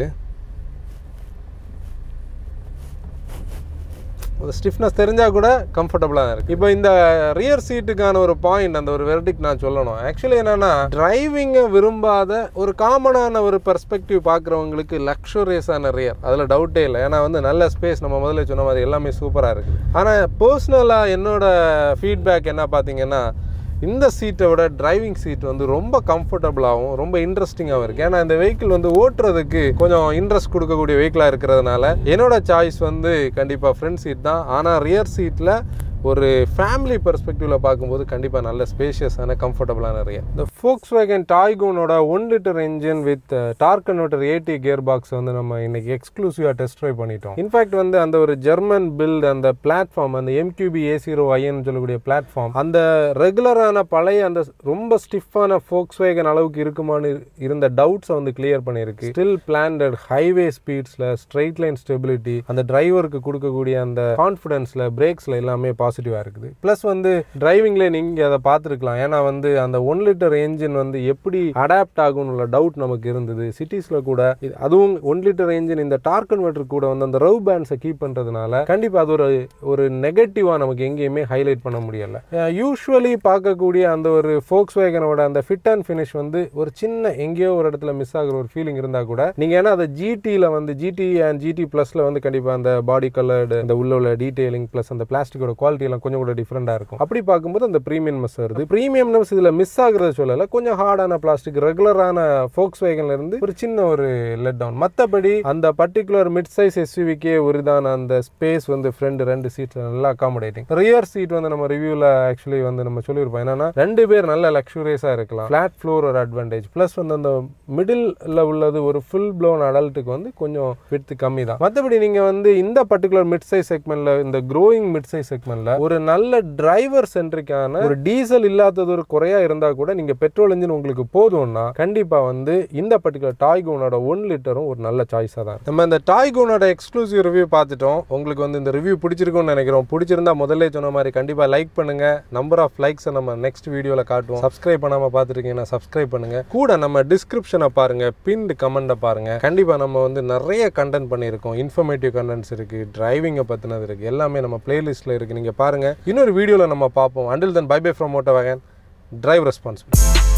அந்த ஸ்டிஃப்னஸ் தெரிஞ்சால் கூட கம்ஃபர்டபுளாக தான் இருக்குது இப்போ இந்த ரியர் சீட்டுக்கான ஒரு பாயிண்ட் அந்த ஒரு வெர்டிக் நான் சொல்லணும் ஆக்சுவலி என்னன்னா டிரைவிங்கை விரும்பாத ஒரு காமனான ஒரு பெர்ஸ்பெக்டிவ் பார்க்குறவங்களுக்கு லக்ஸுரியஸான ரியர் அதில் டவுட்டே இல்லை ஏன்னா வந்து நல்ல ஸ்பேஸ் நம்ம முதல்ல சொன்ன மாதிரி எல்லாமே சூப்பராக இருக்குது ஆனால் பர்சனலாக என்னோட ஃபீட்பேக் என்ன பார்த்தீங்கன்னா இந்த சீட்டை விட டிரைவிங் சீட் வந்து ரொம்ப கம்ஃபர்டபுளாகவும் ரொம்ப இன்ட்ரெஸ்டிங்காகவும் இருக்குது ஏன்னா இந்த வெஹிக்கிள் வந்து ஓட்டுறதுக்கு கொஞ்சம் இன்ட்ரெஸ்ட் கொடுக்கக்கூடிய வெஹிக்கிளாக இருக்கிறதுனால என்னோட சாய்ஸ் வந்து கண்டிப்பாக ஃப்ரண்ட் சீட் தான் ஆனால் ரியர் சீட்டில் ஒரு ஃபேமிலி பெர்ஸ்பெக்டிவில் பார்க்கும்போது கண்டிப்பாக நல்ல ஸ்பேஷியஸான கம்ஃபர்டபுளான ரியர் இந்த ஃபோக்ஸ் வேகன் டாய்கோனோட one litre engine with torque converter AT gear box வந்து நம்ம இன்னைக்கு எக்ஸ்க்ளூசிவாக டெஸ்ட் ட்ரைவ் பண்ணிட்டோம் இன்ஃபேக்ட் வந்து அந்த ஒரு ஜெர்மன் பில்ட் அந்த பிளாட்ஃபார்ம் அந்த எம்கியூபி ஏ ஜீரோ ஐஎன் சொல்லக்கூடிய பிளாட்ஃபார்ம் அந்த ரெகுலரான பழைய அந்த ரொம்ப ஸ்டிஃபான ஃபோக்ஸ் வேகன் அளவுக்கு இருக்குமான்னு இருந்த டவுட்ஸை வந்து கிளியர் பண்ணியிருக்கு ஸ்டில் பிளான்டட் ஹைவே ஸ்பீட்ஸில் ஸ்ட்ரெயிட் லைன் ஸ்டெபிலிட்டி அந்த டிரைவருக்கு கொடுக்கக்கூடிய அந்த கான்ஃபிடன்ஸில் பிரேக்ஸில் எல்லாமே பாசிட்டிவாக இருக்குது ப்ளஸ் வந்து டிரைவிங்ல நீங்கள் அதை பார்த்துருக்கலாம் ஏன்னா வந்து அந்த ஒன் லிட்டர் என்ஜின் வந்து எப்படி அடாப்ட் ஆகும்னு உள்ள டவுட் நமக்கு இருந்தது சிட்டிஸில் கூட இது அதுவும் ஒன் லிட்டர் என்ஜின் இந்த டார்க் கன்வெர்டர் கூட வந்து அந்த ரவ் பேண்ட்ஸை கீப் பண்ணுறதுனால கண்டிப்பாக அது ஒரு ஒரு நெகட்டிவாக நமக்கு எங்கேயுமே ஹைலைட் பண்ண முடியலை யூஸ்வலி பார்க்கக்கூடிய அந்த ஒரு ஃபோக்ஸ் வேகனோட அந்த ஃபிட் அண்ட் ஃபினிஷ் வந்து ஒரு சின்ன எங்கேயோ ஒரு இடத்துல மிஸ் ஆகுற ஒரு ஃபீலிங் இருந்தால் கூட நீங்கள் ஏன்னா அதை ஜிடியில் வந்து ஜிடி அண்ட் ஜிடி ப்ளஸில் வந்து கண்டிப்பாக அந்த பாடி கலர்டு அந்த உள்ள உள்ள டீடைலிங் ப்ளஸ் அந்த பிளாஸ்டிக்கோட குவாலிட்டி எல்லாம் கொஞ்சம் கூட டிஃப்ரெண்டாக இருக்கும் அப்படி பார்க்கும்போது அந்த ப்ரீமியம்னஸ் வருது ப்ரீமியம்னஸ் இதில் மிஸ் ஆகுறத சொல்லலை கொஞ்சம் ஹார்டான பிளாஸ்டிக் ரெகுலரான ஃபோக்ஸ் வேகன்ல இருந்து ஒரு சின்ன ஒரு லெட் டவுன் மற்றபடி அந்த பர்டிகுலர் மிட் சைஸ் எஸ்யூவிக்கே ஒரு இதான அந்த ஸ்பேஸ் வந்து ஃப்ரண்ட் ரெண்டு சீட்ஸ் நல்லா அகாமடேட்டிங் ரியர் சீட் வந்து நம்ம ரிவ்யூவில் ஆக்சுவலி வந்து நம்ம சொல்லியிருப்போம் என்னன்னா ரெண்டு பேர் நல்ல லக்ஸூரியஸாக இருக்கலாம் ஃப்ளாட் ஃப்ளோர் ஒரு அட்வான்டேஜ் ப்ளஸ் வந்து அந்த மிடில் உள்ளது ஒரு ஃபுல் ப்ளோன் அடல்ட்டுக்கு வந்து கொஞ்சம் விட்டு கம்மி தான் மற்றபடி நீங்கள் வந்து இந்த பர்டிகுலர் மிட் சைஸ் செக்மெண்ட்ல இந்த க்ரோயிங் மிட் சைஸ் செக்மெண்ட்ல ஒரு நல்ல டிரைவர் சென்ட்ரிக்கான ஒரு டீசல் இல்லாதது ஒரு குறையா இருந்தா கூட நீங்க பெட்ரோல் இன்ஜின் உங்களுக்கு போதும்னா கண்டிப்பா வந்து இந்த பர்டிகுலர் டாய்கோனோட ஒன் லிட்டரும் ஒரு நல்ல சாய்ஸா தான் நம்ம இந்த டாய்கோனோட எக்ஸ்க்ளூசிவ் ரிவ்யூ பார்த்துட்டோம் உங்களுக்கு வந்து இந்த ரிவ்யூ பிடிச்சிருக்கும்னு நினைக்கிறோம் பிடிச்சிருந்தா முதல்ல சொன்ன மாதிரி கண்டிப்பா லைக் பண்ணுங்க நம்பர் ஆஃப் லைக்ஸை நம்ம நெக்ஸ்ட் வீடியோல காட்டுவோம் சப்ஸ்கிரைப் பண்ணாம பார்த்துருக்கீங்கன்னா சப்ஸ்கிரைப் பண்ணுங்க கூட நம்ம டிஸ்கிரிப்ஷனை பாருங்க பின்டு கமெண்ட்டை பாருங்க கண்டிப்பா நம்ம வந்து நிறைய கண்டென்ட் பண்ணியிருக்கோம் இன்ஃபர்மேட்டிவ் கண்டென்ட்ஸ் இருக்கு டிரைவிங்கை பத்தினது இருக்கு எல்லாமே நம்ம பிளேலிஸ்ட்ல இருக்கு நீங்க பாருங்க இன்னொரு வீடியோவில் நம்ம பார்ப்போம் until then bye bye from Moto Wagon drive responsibility